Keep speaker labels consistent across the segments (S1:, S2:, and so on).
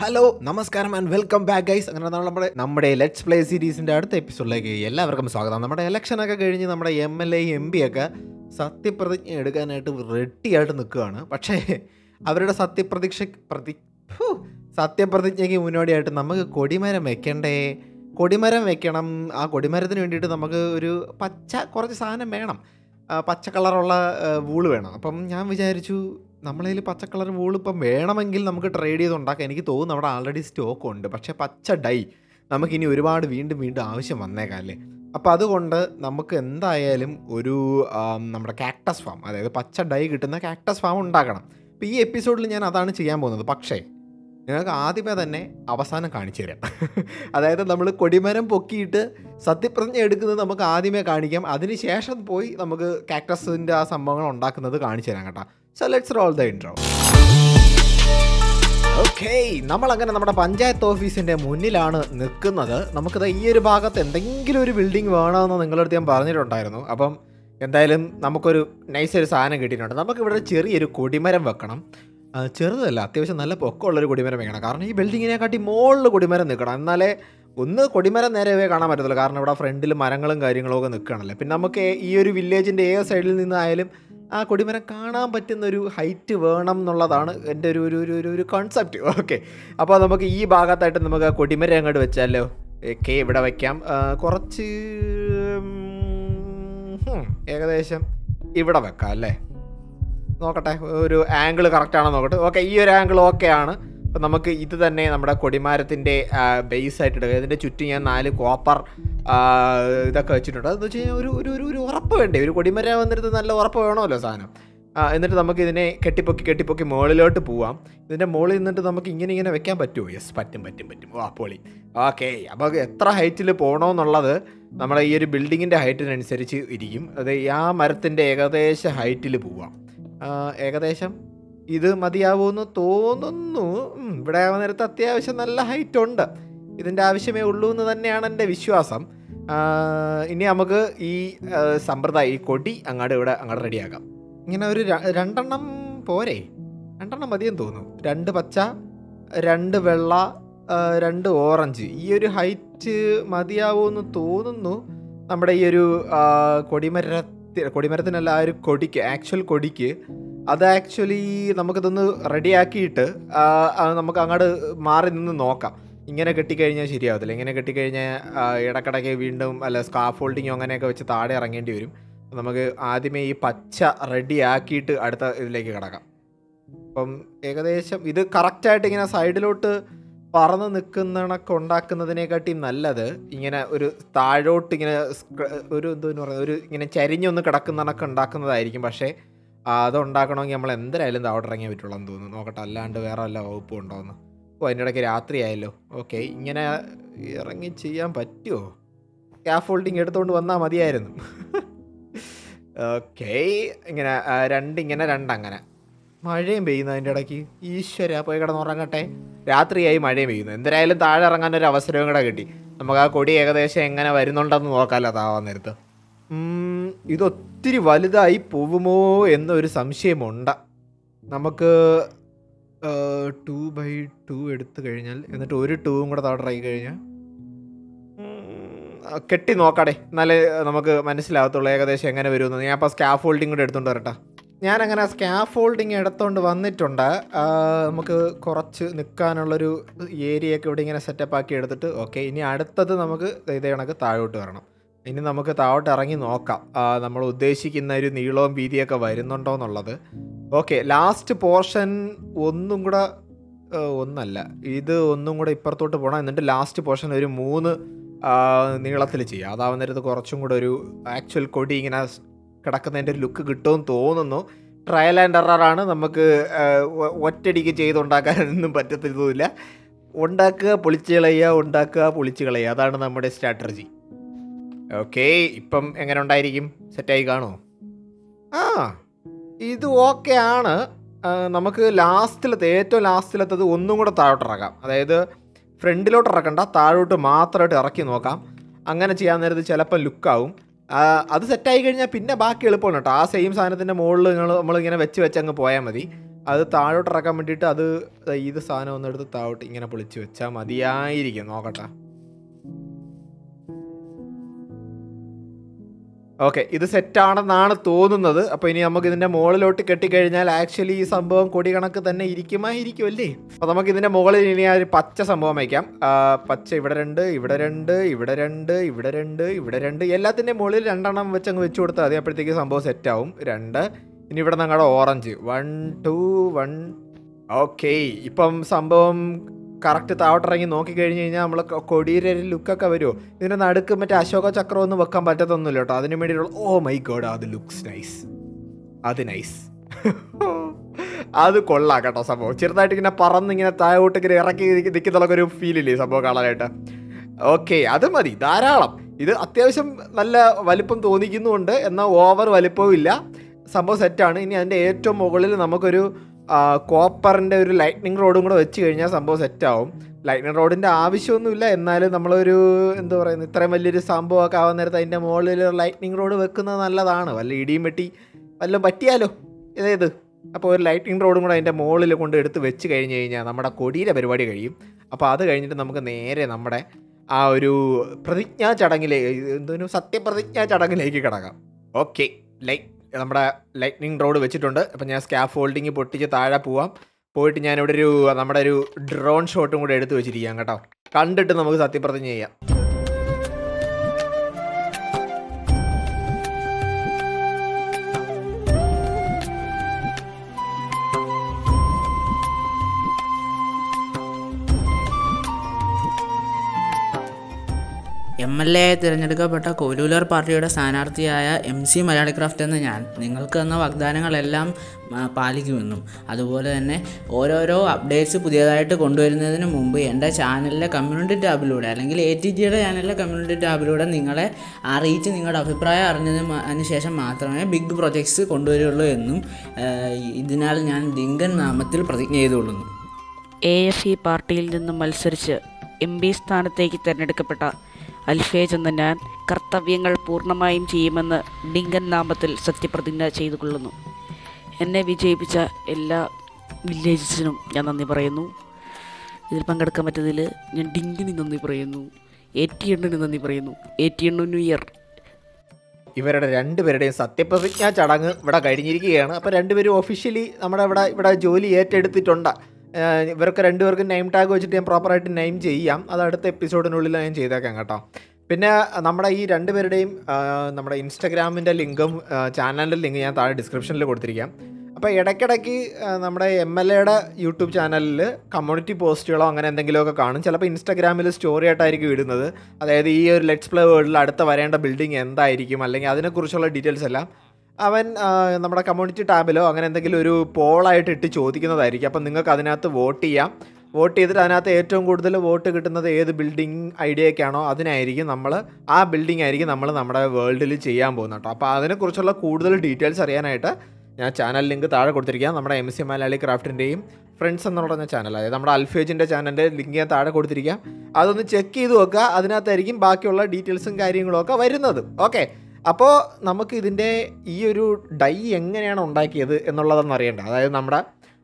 S1: hello നമസ്കാരം and welcome back guys അങ്ങനെ നമ്മുടെ നമ്മുടെ ലെറ്റ്സ് പ്ലേ സീരീസിൻ്റെ അടുത്ത എപ്പിസോഡിലേക്ക് എല്ലാവർക്കും സ്വാഗതം നമ്മുടെ ഇലക്ഷനൊക്കെ കഴിഞ്ഞ് നമ്മുടെ M L A M P ഒക്കെ സത്യപ്രതിജ്ഞ എടുക്കാനായിട്ട് റെഡിയായിട്ട് നിൽക്കുകയാണ് പക്ഷേ അവരുടെ സത്യപ്രതിക്ഷ പ്രതി ഫു, സത്യപ്രതിജ്ഞയ്ക്ക് മുന്നോടിയായിട്ട് നമുക്ക് കൊടിമരം വെക്കണ്ടേ കൊടിമരം വെക്കണം ആ കൊടിമരത്തിന് വേണ്ടിയിട്ട് നമുക്ക് ഒരു പച്ച കുറച്ച് സാധനം വേണം ആ, പച്ച കളറുള്ള വൂള് വേണം അപ്പം ഞാൻ വിചാരിച്ചു നമ്മളതിൽ പച്ച കളർ വൂൾ ഇപ്പം വേണമെങ്കിൽ നമുക്ക് ട്രേഡ് ചെയ്ത് ഉണ്ടാക്കാം എനിക്ക് തോന്നുന്നു അവിടെ ആൾറെഡി സ്റ്റോക്ക് ഉണ്ട് പക്ഷേ പച്ച ഡൈ നമുക്കിനി ഒരുപാട് വീണ്ടും വീണ്ടും ആവശ്യം വന്നേക്കാം അല്ലേ അപ്പോൾ അതുകൊണ്ട് നമുക്ക് എന്തായാലും ഒരു ആം, നമ്മുടെ കാക്ടസ് ഫാം അതായത് പച്ച ഡൈ കിട്ടുന്ന കാക്ടസ് ഫാം ഉണ്ടാക്കണം അപ്പോൾ ഈ എപ്പിസോഡിൽ ഞാൻ അതാണ് ചെയ്യാൻ പോകുന്നത് പക്ഷേ നിങ്ങൾക്ക് ആദ്യമേ തന്നെ അവസാനം കാണിച്ചു തരാം അതായത് നമ്മൾ കൊടിമരം പൊക്കിയിട്ട് സത്യപ്രതിജ്ഞ എടുക്കുന്നത് നമുക്ക് ആദ്യമേ കാണിക്കാം അതിനുശേഷം പോയി നമുക്ക് കാക്ടസിൻ്റെ ആ സംഭവങ്ങൾ ഉണ്ടാക്കുന്നത് കാണിച്ചു തരാം കേട്ടോ so let's roll the intro okay നമ്മൾ അങ്ങനെ നമ്മുടെ പഞ്ചായത്ത് ഓഫീസിന്റെ മുന്നിലാണ് നിൽക്കുന്നത് നമുക്കിത് ഈ ഒരു ഭാഗത്ത് എന്തെങ്കിലും ഒരു ബിൽഡിംഗ് വേണമെന്ന് നിങ്ങളുടെ അടുത്ത് ഞാൻ പറഞ്ഞിട്ടുണ്ടായിരുന്നു അപ്പം എന്തായാലും നമുക്കൊരു നൈസ് ഒരു സാധനം കിട്ടിയിട്ടുണ്ട് നമുക്കിവിടെ ഒരു ചെറിയൊരു കൊടിമരം വെക്കണം ആ, ചെറുതല്ല അത്യാവശ്യം നല്ല പൊക്കമുള്ളൊരു കൊടിമരം വെക്കണം കാരണം ഈ ബിൽഡിങ്ങിനെക്കാട്ടി മുകളിൽ കൊടിമരം നിൽക്കണം എന്നാലേ ഒന്ന് കൊടിമരം നേരവേ കാണാൻ പറ്റത്തില്ല കാരണം ഇവിടെ ഫ്രണ്ടിൽ മരങ്ങളും കാര്യങ്ങളും ഒക്കെ നിൽക്കുകയാണല്ലേ പിന്നെ നമുക്ക് ഈ ഒരു വില്ലേജിൻ്റെ ഏത് സൈഡിൽ നിന്നായാലും ആ കൊടിമരം കാണാൻ പറ്റുന്ന ഒരു ഹൈറ്റ് വേണം എന്നുള്ളതാണ് എൻ്റെ ഒരു ഒരു ഒരു ഒരു ഒരു കോൺസെപ്റ്റ് ഓക്കെ അപ്പോൾ നമുക്ക് ഈ ഭാഗത്തായിട്ട് നമുക്ക് ആ കൊടിമരം അങ്ങോട്ട് വെച്ചാലോ ഓക്കെ ഇവിടെ വയ്ക്കാം ആ, കുറച്ച് ഉം, ഏകദേശം ഇവിടെ വെക്കാം അല്ലേ നോക്കട്ടെ ഒരു ആംഗിൾ കറക്റ്റ് ആണോ നോക്കട്ടെ ഓക്കെ ഈ ഒരു ആംഗിൾ ഓക്കെ ആണ് അപ്പം നമുക്ക് ഇത് തന്നെ നമ്മുടെ കൊടിമാരത്തിൻ്റെ ബേസ് ആയിട്ട് എടുക്കുക ഇതിൻ്റെ ചുറ്റും ഞാൻ നാല് കോപ്പർ ഇതൊക്കെ വെച്ചിട്ടുണ്ട് അതെന്ന് വെച്ച് കഴിഞ്ഞാൽ ഒരു ഒരു ഒരു ഒരു ഉറപ്പ് വേണ്ടേ ഒരു കൊടിമരം വന്നിട്ട് നല്ല ഉറപ്പ് വേണമല്ലോ സാധനം ആ, എന്നിട്ട് നമുക്ക് ഇതിനെ കെട്ടിപ്പൊക്കി കെട്ടിപ്പൊക്കി മുകളിലോട്ട് പോവാം ഇതിൻ്റെ മുകളിൽ നിന്നിട്ട് നമുക്ക് ഇങ്ങനെ ഇങ്ങനെ വെക്കാൻ പറ്റുമോ യെസ് പറ്റും പറ്റും പറ്റും ആ പൊളി ഓക്കെ അപ്പോൾ എത്ര ഹൈറ്റിൽ പോകണമെന്നുള്ളത് നമ്മുടെ ഈ ഒരു ബിൽഡിങ്ങിൻ്റെ ഹൈറ്റിനനുസരിച്ച് ഇരിക്കും അത് ആ മരത്തിൻ്റെ ഏകദേശ ഹൈറ്റിൽ പോവാം ആ, ഏകദേശം ഇത് മതിയാവുമെന്ന് തോന്നുന്നു ഉം, ഇവിടെ ആവുന്ന നേരത്ത് അത്യാവശ്യം നല്ല ഹൈറ്റ് ഉണ്ട് ഇതിൻ്റെ ആവശ്യമേ ഉള്ളൂ എന്ന് തന്നെയാണ് എൻ്റെ വിശ്വാസം ആ, ഇനി നമുക്ക് ഈ ആ, സമ്പ്രദായം ഈ കൊടി അങ്ങോട്ട് ഇവിടെ അങ്ങോട്ട് റെഡിയാക്കാം ഇങ്ങനെ ഒരു ര- രണ്ടെണ്ണം പോരെ രണ്ടെണ്ണം മതിയെന്ന് തോന്നുന്നു രണ്ട് പച്ച രണ്ട് വെള്ള ആ, രണ്ട് ഓറഞ്ച് ഈ ഒരു ഹൈറ്റ് മതിയാവുമെന്ന് തോന്നുന്നു നമ്മുടെ ഈ ഒരു ആ, കൊടിമരത്തി കൊടിമരത്തിനല്ല ആ ഒരു കൊടിക്ക് ആക്ച്വൽ കൊടിക്ക് അത് ആക്ച്വലി നമുക്കിതൊന്ന് റെഡിയാക്കിയിട്ട് ആ, ആ, നമുക്ക് അങ്ങോട്ട് മാറി നിന്ന് നോക്കാം ഇങ്ങനെ കെട്ടിക്കഴിഞ്ഞാൽ ശരിയാവത്തില്ല ഇങ്ങനെ കെട്ടിക്കഴിഞ്ഞാൽ ആ, ഇടക്കിടയ്ക്ക് വീണ്ടും അല്ല സ്കാഫ് ഹോൾഡിങ്ങോ അങ്ങനെയൊക്കെ വെച്ച് താഴെ ഇറങ്ങേണ്ടി വരും അപ്പം നമുക്ക് ആദ്യമേ ഈ പച്ച റെഡിയാക്കിയിട്ട് അടുത്ത ഇതിലേക്ക് കിടക്കാം അപ്പം ഏകദേശം ഇത് കറക്റ്റായിട്ട് ഇങ്ങനെ സൈഡിലോട്ട് പറന്ന് നിൽക്കുന്നണക്ക് ഉണ്ടാക്കുന്നതിനെക്കാട്ടി നല്ലത് ഇങ്ങനെ ഒരു താഴോട്ട് ഇങ്ങനെ സ്ക്ര- ഒരു എന്തെന്ന് പറയുന്നത് ഒരു ഇങ്ങനെ ചരിഞ്ഞൊന്ന് കിടക്കുന്നണക്ക് ഉണ്ടാക്കുന്നതായിരിക്കും പക്ഷേ ആ, അത് ഉണ്ടാക്കണമെങ്കിൽ നമ്മൾ എന്തായാലും താഴോട്ട് ഇറങ്ങിയേ പറ്റുള്ളൂ എന്ന് തോന്നുന്നു നോക്കട്ടെ അല്ലാണ്ട് വേറെ വല്ല വകുപ്പും ഉണ്ടോയെന്ന് ഓ അതിൻ്റെ ഇടയ്ക്ക് രാത്രിയായല്ലോ ഓക്കെ ഇങ്ങനെ ഇറങ്ങി ചെയ്യാൻ പറ്റുമോ ക്യാഫ് ഹോൾഡിങ് എടുത്തുകൊണ്ട് വന്നാൽ മതിയായിരുന്നു ഓക്കെ ഇങ്ങനെ ആ, രണ്ടിങ്ങനെ രണ്ടങ്ങനെ മഴയും പെയ്യുന്നു അതിൻ്റെ ഇടയ്ക്ക് ഈശ്വര പോയി കിടന്നുറങ്ങട്ടെ രാത്രിയായി മഴയും പെയ്യുന്നു എന്തായാലും താഴെ ഇറങ്ങാൻ ഒരു അവസരവും കൂടെ കിട്ടി നമുക്ക് ആ കൊടി ഏകദേശം എങ്ങനെ വരുന്നുണ്ടെന്ന് നോക്കാമല്ലോ താവാൻ നേരത്ത് ഉം, ഇത് ഒത്തിരി വലുതായി പോവുമോ എന്നൊരു സംശയമുണ്ട് നമുക്ക് ടു ബൈ ടു എടുത്തു കഴിഞ്ഞാൽ എന്നിട്ട് ഒരു ടൂവും കൂടെ താഴെ ഇറങ്ങി കഴിഞ്ഞാൽ ഉം, ആ, കെട്ടി നോക്കാടെ എന്നാലേ നമുക്ക് മനസ്സിലാകത്തുള്ളൂ ഏകദേശം എങ്ങനെ വരുമെന്ന് ഞാൻ അപ്പോൾ സ്കാഫ് ഹോൾഡിംഗ് കൂടെ എടുത്തോണ്ട് വരട്ടെ ഞാൻ അങ്ങനെ സ്കാഫ് ഹോൾഡിംഗ് എടുത്തോണ്ട് വന്നിട്ടുണ്ട് ആ, നമുക്ക് കുറച്ച് നിൽക്കാനുള്ളൊരു ഏരിയയൊക്കെ ഇവിടെ ഇങ്ങനെ സെറ്റപ്പ് ആക്കി എടുത്തിട്ട് ഓക്കെ ഇനി അടുത്തത് നമുക്ക് ഇതേ കണക്ക് താഴോട്ട് വരണം ഇനി നമുക്ക് താഴോട്ട് ഇറങ്ങി നോക്കാം ആ, നമ്മൾ ഉദ്ദേശിക്കുന്ന ഒരു നീളവും വീതിയൊക്കെ വരുന്നുണ്ടോ എന്നുള്ളത് ഓക്കെ ലാസ്റ്റ് പോർഷൻ ഒന്നും കൂടെ ആ, ഒന്നല്ല ഇത് ഒന്നും കൂടെ ഇപ്പുറത്തോട്ട് പോകണം എന്നിട്ട് ലാസ്റ്റ് പോർഷൻ ഒരു മൂന്ന് നീളത്തിൽ ചെയ്യാം അതാവുന്നേരത്ത് കുറച്ചും കൂടെ ഒരു ആക്ച്വൽ കൊടി ഇങ്ങനെ സ് കിടക്കുന്നതിൻ്റെ ഒരു ലുക്ക് കിട്ടുമെന്ന് തോന്നുന്നു ട്രയൽ ആൻഡ് എററാണ് നമുക്ക് ആ, ഒ- ഒറ്റയടിക്ക് ചെയ്തുണ്ടാക്കാനൊന്നും പറ്റത്തില്ല ഉണ്ടാക്കുക പൊളിച്ച് കളയുക ഉണ്ടാക്കുക പൊളിച്ച് കളയുക അതാണ് നമ്മുടെ സ്ട്രാറ്റജി ഓക്കെ ഇപ്പം എങ്ങനെ ഉണ്ടായിരിക്കും സെറ്റായി കാണുമോ ആ ഇത് ഓക്കെ ആണ് ആ, നമുക്ക് ലാസ്റ്റിലത്തെ ഏറ്റവും ലാസ്റ്റിലത്തത് ഒന്നും കൂടെ താഴോട്ട് ഇറക്കാം അതായത് ഫ്രണ്ടിലോട്ട് ഇറക്കണ്ട താഴോട്ട് മാത്രമായിട്ട് ഇറക്കി നോക്കാം അങ്ങനെ ചെയ്യാൻ നേരത്ത് ചിലപ്പോൾ ലുക്കാവും അത് സെറ്റായി കഴിഞ്ഞാൽ പിന്നെ ബാക്കി എളുപ്പമാണ് കേട്ടോ ആ സെയിം സാധനത്തിൻ്റെ മുകളിൽ നിങ്ങൾ നമ്മളിങ്ങനെ വെച്ച് വെച്ച് അങ്ങ് പോയാൽ മതി അത് താഴോട്ട് ഇറക്കാൻ വേണ്ടിയിട്ട് അത് ദാ ഇത് സാധനം ഒന്ന് എടുത്ത് താഴോട്ട് ഇങ്ങനെ പൊളിച്ച് വെച്ചാൽ മതിയായിരിക്കും നോക്കട്ടെ ഓക്കെ ഇത് സെറ്റാണെന്നാണ് തോന്നുന്നത് അപ്പോൾ ഇനി നമുക്ക് ഇതിൻ്റെ മുകളിലോട്ട് കെട്ടിക്കഴിഞ്ഞാൽ ആക്ച്വലി ഈ സംഭവം കൊടി കണക്ക് തന്നെ ഇരിക്കുമായിരിക്കും അല്ലേ അപ്പോൾ നമുക്ക് ഇതിൻ്റെ മുകളിൽ ഇനി ആ ഒരു പച്ച സംഭവം വയ്ക്കാം ആ, പച്ച ഇവിടെ രണ്ട് ഇവിടെ രണ്ട് ഇവിടെ രണ്ട് ഇവിടെ രണ്ട് ഇവിടെ രണ്ട് എല്ലാത്തിൻ്റെ മുകളിൽ രണ്ടെണ്ണം വെച്ച് അങ്ങ് വെച്ച് കൊടുത്താൽ മതി അപ്പോഴത്തേക്ക് സംഭവം സെറ്റാവും രണ്ട് ഇനി ഇവിടെ ഞങ്ങളുടെ orange one two one okay ഇപ്പം സംഭവം കറക്റ്റ് താവട്ടിറങ്ങി നോക്കി കഴിഞ്ഞ് കഴിഞ്ഞാൽ നമ്മൾ കൊടിയുടെ ഒരു ലുക്കൊക്കെ വരുമോ ഇതിൻ്റെ നടുക്ക് മറ്റേ അശോക ചക്രം ഒന്നും വെക്കാൻ പറ്റത്തൊന്നുമില്ല കേട്ടോ അതിന് വേണ്ടിയിട്ടുള്ള ഓ മൈ ഗോഡ് അത് ലുക്സ് നൈസ് അത് നൈസ് അത് കൊള്ളാം കേട്ടോ സംഭവം ചെറുതായിട്ട് ഇങ്ങനെ പറന്ന് ഇങ്ങനെ താഴോട്ട് ഇങ്ങനെ ഇറക്കി നിൽക്കുന്നതൊക്കെ ഒരു ഫീലില്ലേ സംഭവം കാണാനായിട്ട് ഓക്കെ അത് മതി ധാരാളം ഇത് അത്യാവശ്യം നല്ല വലിപ്പം തോന്നിക്കുന്നുമുണ്ട് എന്നാൽ ഓവർ വലിപ്പവും ഇല്ല സംഭവം സെറ്റാണ് ഇനി അതിൻ്റെ ഏറ്റവും മുകളിൽ നമുക്കൊരു കോപ്പറിൻ്റെ ഒരു ലൈറ്റ്നിങ് റോഡും കൂടെ വെച്ച് കഴിഞ്ഞാൽ സംഭവം സെറ്റാവും ലൈറ്റ്നിങ് റോഡിൻ്റെ ആവശ്യമൊന്നുമില്ല എന്നാലും നമ്മളൊരു എന്താ പറയുന്നത് ഇത്രയും വലിയൊരു സംഭവമൊക്കെ ആവാൻ നേരത്ത് അതിൻ്റെ മുകളിൽ ലൈറ്റ്നിങ് റോഡ് വെക്കുന്നത് നല്ലതാണ് വല്ല ഇടിയും വെട്ടി വല്ലതും പറ്റിയാലോ ഇതേത് അപ്പോൾ ഒരു ലൈറ്റിംഗ് റോഡും കൂടെ അതിൻ്റെ മുകളിൽ കൊണ്ട് എടുത്ത് വെച്ച് കഴിഞ്ഞ് കഴിഞ്ഞാൽ നമ്മുടെ കൊടിയുടെ പരിപാടി കഴിയും അപ്പോൾ അത് കഴിഞ്ഞിട്ട് നമുക്ക് നേരെ നമ്മുടെ ആ ഒരു പ്രതിജ്ഞാ ചടങ്ങിലേക്ക് എന്തൊരു സത്യപ്രതിജ്ഞാ ചടങ്ങിലേക്ക് കിടക്കാം ഓക്കെ ലൈറ്റ് നമ്മുടെ ലൈറ്റ്നിങ് റോഡ് വെച്ചിട്ടുണ്ട് അപ്പം ഞാൻ സ്കാഫ് ഫോൾഡിങ് പൊട്ടിച്ച് താഴെ പോവാം പോയിട്ട് ഞാനിവിടെ ഒരു നമ്മുടെ ഒരു ഡ്രോൺ ഷോട്ടും കൂടെ എടുത്ത് വെച്ചിരിക്കാം കേട്ടോ കണ്ടിട്ട് നമുക്ക് സത്യപ്രതിജ്ഞ ചെയ്യാം
S2: എം എൽ എ തിരഞ്ഞെടുക്കപ്പെട്ട കോലൂലർ പാർട്ടിയുടെ സ്ഥാനാർത്ഥിയായ എം സി മലയാളി ക്രാഫ്റ്റ് എന്ന ഞാൻ നിങ്ങൾക്ക് തന്ന വാഗ്ദാനങ്ങളെല്ലാം ആ, പാലിക്കുമെന്നും അതുപോലെ തന്നെ ഓരോരോ അപ്ഡേറ്റ്സ് പുതിയതായിട്ട് കൊണ്ടുവരുന്നതിന് മുമ്പ് എൻ്റെ ചാനലിലെ കമ്മ്യൂണിറ്റി ടാബിലൂടെ അല്ലെങ്കിൽ എ ടി ജിയുടെ ചാനലിലെ കമ്മ്യൂണിറ്റി ടാബിലൂടെ നിങ്ങളെ അറിയിച്ച് നിങ്ങളുടെ അഭിപ്രായം അറിഞ്ഞതിന് മ- അതിന് ശേഷം മാത്രമേ ബിഗ് പ്രൊജക്ട്സ് കൊണ്ടുവരുള്ളൂ എന്നും ആ, ഇതിനാൽ ഞാൻ ഡിങ്കൻ നാമത്തിൽ പ്രതിജ്ഞ ചെയ്തുകൊള്ളുന്നു
S3: എ എഫ് ഇ പാർട്ടിയിൽ നിന്നും മത്സരിച്ച് എം പി സ്ഥാനത്തേക്ക് തിരഞ്ഞെടുക്കപ്പെട്ട അൽഫേജ് എന്ന ഞാൻ കർത്തവ്യങ്ങൾ പൂർണ്ണമായും ചെയ്യുമെന്ന് ഡിങ്കൻ നാമത്തിൽ സത്യപ്രതിജ്ഞ ചെയ്തു കൊള്ളുന്നു എന്നെ വിജയിപ്പിച്ച എല്ലാ വില്ലേജസിനും ഞാൻ നന്ദി പറയുന്നു ഇതിൽ പങ്കെടുക്കാൻ പറ്റതിൽ ഞാൻ ഡിങ്കിന് നന്ദി പറയുന്നു എ ടി എണ്ണിന് നന്ദി പറയുന്നു A T N new year
S1: ഇവരുടെ രണ്ടുപേരുടെയും സത്യപ്രതിജ്ഞാ ചടങ്ങ് ഇവിടെ കഴിഞ്ഞിരിക്കുകയാണ് അപ്പോൾ രണ്ടുപേരും ഒഫീഷ്യലി നമ്മുടെ ഇവിടെ ഇവിടെ ജോലി ഏറ്റെടുത്തിട്ടുണ്ട് ഏഹ് ഇവർക്ക് രണ്ടുപേർക്കും നെയിം ടാഗ് വെച്ചിട്ട് ഞാൻ പ്രോപ്പറായിട്ട് നെയിം ചെയ്യാം അത് അടുത്ത എപ്പിസോഡിനുള്ളിൽ ഞാൻ ചെയ്തേക്കാം കേട്ടോ പിന്നെ നമ്മുടെ ഈ രണ്ടുപേരുടെയും ആ, നമ്മുടെ ഇൻസ്റ്റഗ്രാമിൻ്റെ ലിങ്കും ചാനലിൻ്റെ ലിങ്ക് ഞാൻ താഴെ ഡിസ്ക്രിപ്ഷനിൽ കൊടുത്തിരിക്കാം അപ്പോൾ ഇടയ്ക്കിടയ്ക്ക് ആ, നമ്മുടെ എം എൽ എയുടെ യൂട്യൂബ് ചാനലിൽ കമ്മ്യൂണിറ്റി പോസ്റ്റുകളോ അങ്ങനെ എന്തെങ്കിലുമൊക്കെ കാണും ചിലപ്പോൾ ഇൻസ്റ്റാഗ്രാമിൽ സ്റ്റോറി ആയിട്ടായിരിക്കും ഇടുന്നത് അതായത് ഈ ഒരു ലെറ്റ്സ് പ്ലേ വേൾഡിൽ അടുത്ത വരേണ്ട ബിൽഡിംഗ് എന്തായിരിക്കും അല്ലെങ്കിൽ അതിനെക്കുറിച്ചുള്ള ഡീറ്റെയിൽസ് എല്ലാം അവൻ ആ, നമ്മുടെ കമ്മ്യൂണിറ്റി ടാബിലോ അങ്ങനെ എന്തെങ്കിലും ഒരു പോളായിട്ട് ഇട്ട് ചോദിക്കുന്നതായിരിക്കും അപ്പം നിങ്ങൾക്ക് അതിനകത്ത് വോട്ട് ചെയ്യാം വോട്ട് ചെയ്തിട്ട് അതിനകത്ത് ഏറ്റവും കൂടുതൽ വോട്ട് കിട്ടുന്നത് ഏത് ബിൽഡിംഗ് ഐഡിയയ്ക്കാണോ അതിനായിരിക്കും നമ്മൾ ആ ബിൽഡിംഗ് ആയിരിക്കും നമ്മൾ നമ്മുടെ വേൾഡിൽ ചെയ്യാൻ പോകുന്നത് കേട്ടോ അപ്പോൾ അതിനെക്കുറിച്ചുള്ള കൂടുതൽ ഡീറ്റെയിൽസ് അറിയാനായിട്ട് ഞാൻ ചാനൽ ലിങ്ക് താഴെ കൊടുത്തിരിക്കാം നമ്മുടെ എം സി മലയാളി ക്രാഫ്റ്റിൻ്റെയും ഫ്രണ്ട്സ് എന്ന് പറഞ്ഞ ചാനൽ അതായത് നമ്മുടെ അൽഫേജിൻ്റെ ചാനലിൻ്റെ ലിങ്ക് ഞാൻ താഴെ കൊടുത്തിരിക്കാം അതൊന്ന് ചെക്ക് ചെയ്ത് നോക്കുക അതിനകത്തായിരിക്കും ബാക്കിയുള്ള ഡീറ്റെയിൽസും കാര്യങ്ങളും ഒക്കെ വരുന്നത് ഓക്കെ അപ്പോൾ നമുക്ക് ഇതിൻ്റെ ഈ ഒരു ഡൈ എങ്ങനെയാണ് ഉണ്ടാക്കിയത് എന്നുള്ളതെന്ന് അറിയണ്ട അതായത് നമ്മുടെ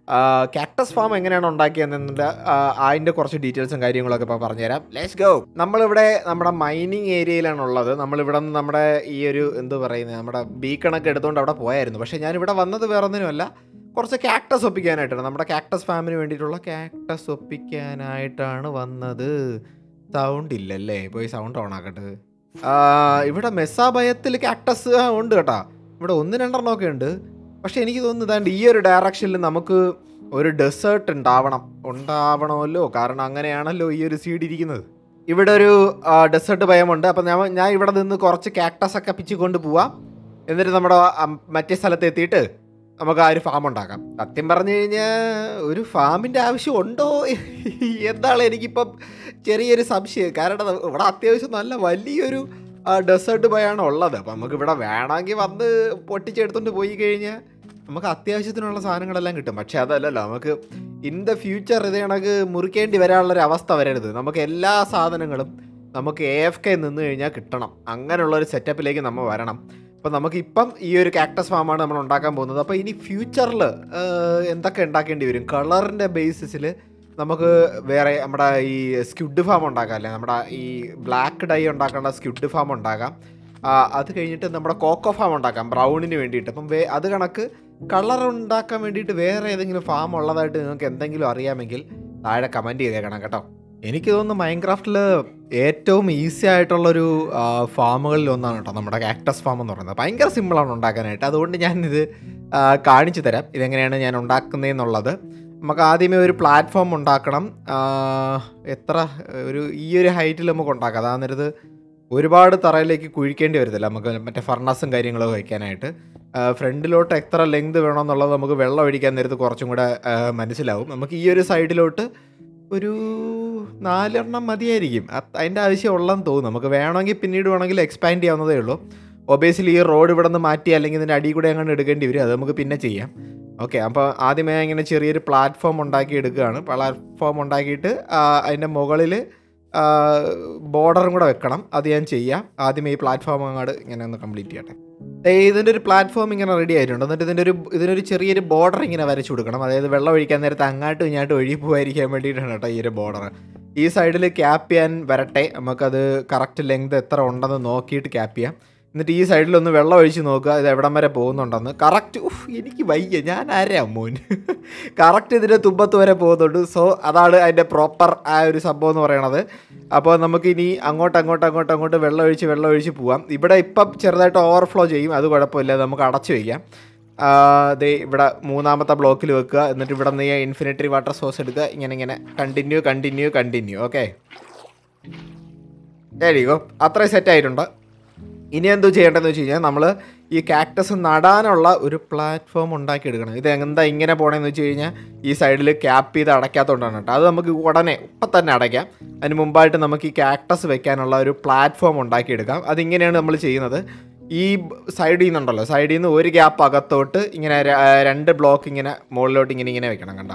S1: കാക്ടസ് ഫാം എങ്ങനെയാണ് ഉണ്ടാക്കിയതെന്നുണ്ട് അതിൻ്റെ കുറച്ച് ഡീറ്റെയിൽസും കാര്യങ്ങളൊക്കെ ഇപ്പോൾ പറഞ്ഞുതരാം ലെറ്റ്സ് ഗോ നമ്മളിവിടെ നമ്മുടെ മൈനിങ് ഏരിയയിലാണ് ഉള്ളത് നമ്മളിവിടെ നിന്ന് നമ്മുടെ ഈ ഒരു എന്ത് പറയുന്നത് നമ്മുടെ ബീക്കണൊക്കെ എടുത്തുകൊണ്ട് അവിടെ പോയായിരുന്നു പക്ഷേ ഞാനിവിടെ വന്നത് വേറെ ഒന്നിനുമല്ല കുറച്ച് കാക്ടസ് ഒപ്പിക്കാനായിട്ടാണ് നമ്മുടെ കാക്ടസ് ഫാമിന് വേണ്ടിയിട്ടുള്ള കാക്ടസ് ഒപ്പിക്കാനായിട്ടാണ് വന്നത് സൗണ്ട് ഇല്ലല്ലേ പോയി സൗണ്ട് ഓൺ ആക്കട്ടെ ആ, ഇവിടെ മെസ്സാഭയത്തിൽ കാക്ടസ് ഉണ്ട് കേട്ടോ ഇവിടെ ഒന്ന് രണ്ടെണ്ണമൊക്കെ ഉണ്ട് പക്ഷെ എനിക്ക് തോന്നുന്നു ഇതാണ്ട് ഈ ഒരു ഡയറക്ഷനിൽ നമുക്ക് ഒരു ഡെസേർട്ട് ഉണ്ടാവണം ഉണ്ടാവണമല്ലോ കാരണം അങ്ങനെയാണല്ലോ ഈ ഒരു സീഡ് ഇരിക്കുന്നത് ഇവിടെ ഒരു ഡെസേർട്ട് ഭയമുണ്ട് അപ്പം ഞാൻ ഞാൻ ഇവിടെ നിന്ന് കുറച്ച് കാക്ടസ് ഒക്കെ പിച്ചിക്കൊണ്ട് പോവാം എന്നിട്ട് നമ്മുടെ ആ, മറ്റേ സ്ഥലത്ത് എത്തിയിട്ട് നമുക്ക് ആ ഒരു ഫാം ഉണ്ടാക്കാം സത്യം പറഞ്ഞു കഴിഞ്ഞാൽ ഒരു ഫാമിൻ്റെ ആവശ്യം ഉണ്ടോ എന്താണ് എനിക്കിപ്പം ചെറിയൊരു സംശയം കാരണം ഇവിടെ അത്യാവശ്യം നല്ല വലിയൊരു ഡെസേർട്ട് ബയാണ് ഉള്ളത് അപ്പം നമുക്ക് ഇവിടെ വേണമെങ്കിൽ വന്ന് പൊട്ടിച്ചെടുത്തോണ്ട് പോയി കഴിഞ്ഞാൽ നമുക്ക് അത്യാവശ്യത്തിനുള്ള സാധനങ്ങളെല്ലാം കിട്ടും പക്ഷെ അതല്ലല്ലോ നമുക്ക് ഇൻ ദ ഫ്യൂച്ചർ ഇത് കണക്ക് മുറിക്കേണ്ടി വരാനുള്ളൊരു അവസ്ഥ വരരുത് നമുക്ക് എല്ലാ സാധനങ്ങളും നമുക്ക് എ എഫ് കെ നിന്ന് കഴിഞ്ഞാൽ കിട്ടണം അങ്ങനെയുള്ള ഒരു സെറ്റപ്പിലേക്ക് നമ്മൾ വരണം അപ്പോൾ നമുക്ക് ഇപ്പം ഈ ഒരു കാക്ടസ് ഫാമാണ് നമ്മൾ ഉണ്ടാക്കാൻ പോകുന്നത് അപ്പോൾ ഇനി ഫ്യൂച്ചറിൽ എന്തൊക്കെ ഉണ്ടാക്കേണ്ടി വരും കളറിൻ്റെ ബേസിസിൽ നമുക്ക് വേറെ നമ്മുടെ ഈ സ്ക്യുഡ് ഫാം ഉണ്ടാക്കാം അല്ലേ നമ്മുടെ ഈ ബ്ലാക്ക് ഡൈ ഉണ്ടാക്കേണ്ട സ്ക്യുഡ് ഫാം ഉണ്ടാക്കാം ആ, അത് കഴിഞ്ഞിട്ട് നമ്മുടെ കോക്കോ ഫാം ഉണ്ടാക്കാം ബ്രൗണിന് വേണ്ടിയിട്ട് അപ്പം വേ അത് കണക്ക് കളർ ഉണ്ടാക്കാൻ വേണ്ടിയിട്ട് വേറെ ഏതെങ്കിലും ഫാം ഉള്ളതായിട്ട് നിങ്ങൾക്ക് എന്തെങ്കിലും അറിയാമെങ്കിൽ താഴെ കമൻറ്റ് ചെയ്തേക്കണം കേട്ടോ എനിക്ക് തോന്നുന്നു മൈൻക്രാഫ്റ്റിൽ ഏറ്റവും ഈസി ആയിട്ടുള്ളൊരു ആ, ഫാമുകളിൽ ഒന്നാണ് കേട്ടോ നമ്മുടെ കാക്ടസ് ഫാം എന്ന് പറയുന്നത് ഭയങ്കര സിമ്പിളാണ് ഉണ്ടാക്കാനായിട്ട് അതുകൊണ്ട് ഞാനിത് ആ, കാണിച്ചു തരാം ഇതെങ്ങനെയാണ് ഞാൻ ഉണ്ടാക്കുന്നതെന്നുള്ളത് നമുക്ക് ആദ്യമേ ഒരു പ്ലാറ്റ്ഫോം ഉണ്ടാക്കണം ആ, എത്ര ഒരു ഈ ഒരു ഹൈറ്റിൽ നമുക്ക് ഉണ്ടാക്കാം അതാന്നേരത് ഒരുപാട് തറയിലേക്ക് കുഴിക്കേണ്ടി വരത്തില്ല നമുക്ക് മറ്റേ ഫർണസും കാര്യങ്ങളൊക്കെ വയ്ക്കാനായിട്ട് ഫ്രണ്ടിലോട്ട് എത്ര ലെങ്ത് വേണമെന്നുള്ളത് നമുക്ക് വെള്ളം ഒഴിക്കാൻ നേരത്ത് കുറച്ചും കൂടെ ആ, മനസ്സിലാവും നമുക്ക് ഈ ഒരു സൈഡിലോട്ട് ഒരു നാലെണ്ണം മതിയായിരിക്കും അത് അതിൻ്റെ ആവശ്യം ഉള്ളതെന്ന് തോന്നുന്നു നമുക്ക് വേണമെങ്കിൽ പിന്നീട് വേണമെങ്കിൽ എക്സ്പാൻഡ് ചെയ്യാവുന്നതേ ഉള്ളൂ ഒബേസിലി ഈ റോഡ് ഇവിടെ നിന്ന് മാറ്റി അല്ലെങ്കിൽ ഇതിൻ്റെ അടിയിൽ കൂടെ അങ്ങനെ എടുക്കേണ്ടി വരും അത് നമുക്ക് പിന്നെ ചെയ്യാം ഓക്കെ അപ്പോൾ ആദ്യമേ ഇങ്ങനെ ചെറിയൊരു പ്ലാറ്റ്ഫോം ഉണ്ടാക്കി എടുക്കുകയാണ് പ്ലാറ്റ്ഫോം ഉണ്ടാക്കിയിട്ട് ആ, അതിൻ്റെ മുകളിൽ ബോർഡറും കൂടെ വെക്കണം അത് ഞാൻ ചെയ്യാം ആദ്യമേ ഈ പ്ലാറ്റ്ഫോം അങ്ങോട്ട് ഇങ്ങനെ ഒന്ന് കംപ്ലീറ്റ് ചെയ്യട്ടെ ദേ ഇതിൻ്റെ ഒരു പ്ലാറ്റ്ഫോം ഇങ്ങനെ റെഡി ആയിട്ടുണ്ട് എന്നിട്ട് ഇതിൻ്റെ ഒരു ഇതിനൊരു ചെറിയൊരു ബോർഡർ ഇങ്ങനെ വരച്ചു കൊടുക്കണം അതായത് വെള്ളം ഒഴിക്കാൻ നേരത്ത് അങ്ങോട്ടും ഇങ്ങോട്ടും ഒഴുകി പോകാതിരിക്കാൻ വേണ്ടിയിട്ടാണ് കേട്ടോ ഈ ഒരു ബോർഡർ ഈ സൈഡിൽ ക്യാപ്പ് ചെയ്യാൻ വരട്ടെ നമുക്കത് കറക്റ്റ് ലെങ്ത് എത്ര ഉണ്ടെന്ന് നോക്കിയിട്ട് ക്യാപ്പ് ചെയ്യാം എന്നിട്ട് ഈ സൈഡിലൊന്ന് വെള്ളം ഒഴിച്ച് നോക്കുക ഇത് എവിടം വരെ പോകുന്നുണ്ടെന്ന് കറക്റ്റ് ഉഫ് എനിക്ക് വയ്യ ഞാൻ ആരാ മോൻ കറക്റ്റ് ഇതിൻ്റെ തുമ്പത്ത് വരെ പോകുന്നുണ്ട് സോ അതാണ് അതിൻ്റെ പ്രോപ്പർ ആ ഒരു സംഭവം എന്ന് പറയണത് അപ്പോൾ നമുക്ക് ഇനി അങ്ങോട്ട് അങ്ങോട്ട് അങ്ങോട്ട് അങ്ങോട്ട് വെള്ളം ഒഴിച്ച് വെള്ളം ഒഴിച്ച് പോവാം ഇവിടെ ഇപ്പം ചെറുതായിട്ട് ഓവർഫ്ലോ ചെയ്യും അത് കുഴപ്പമില്ല നമുക്ക് അടച്ചു വയ്ക്കാം ആ, ദേ ഇവിടെ മൂന്നാമത്തെ ബ്ലോക്കിൽ വെക്കുക എന്നിട്ട് ഇവിടെ നിന്ന് ഇൻഫിനിറ്ററി വാട്ടർ സോഴ്സ് എടുക്കുക ഇങ്ങനെ ഇങ്ങനെ കണ്ടിന്യൂ കണ്ടിന്യൂ കണ്ടിന്യൂ ഓക്കെ ശരിക്കോ അത്രയും സെറ്റ് ആയിട്ടുണ്ട് ഇനി എന്തോ ചെയ്യേണ്ടതെന്ന് വെച്ച് കഴിഞ്ഞാൽ നമ്മൾ ഈ കാക്ടസ് നടാനുള്ള ഒരു പ്ലാറ്റ്ഫോം ഉണ്ടാക്കിയെടുക്കണം ഇത് എന്താ ഇങ്ങനെ പോകണമെന്ന് വെച്ച് കഴിഞ്ഞാൽ ഈ സൈഡിൽ ക്യാപ്പ് ചെയ്ത് അടയ്ക്കാത്തതുകൊണ്ടാണ് കേട്ടോ അത് നമുക്ക് ഉടനെ ഇപ്പം തന്നെ അടയ്ക്കാം അതിന് മുമ്പായിട്ട് നമുക്ക് ഈ കാക്ടസ് വെക്കാനുള്ള ഒരു പ്ലാറ്റ്ഫോം ഉണ്ടാക്കിയെടുക്കാം അതിങ്ങനെയാണ് നമ്മൾ ചെയ്യുന്നത് ഈ സൈഡിൽ നിന്നുണ്ടല്ലോ സൈഡിൽ നിന്ന് ഒരു ഗ്യാപ്പ് അകത്തോട്ട് ഇങ്ങനെ ര- രണ്ട് ബ്ലോക്ക് ഇങ്ങനെ മുകളിലോട്ട് ഇങ്ങനെ ഇങ്ങനെ വെക്കണം കണ്ട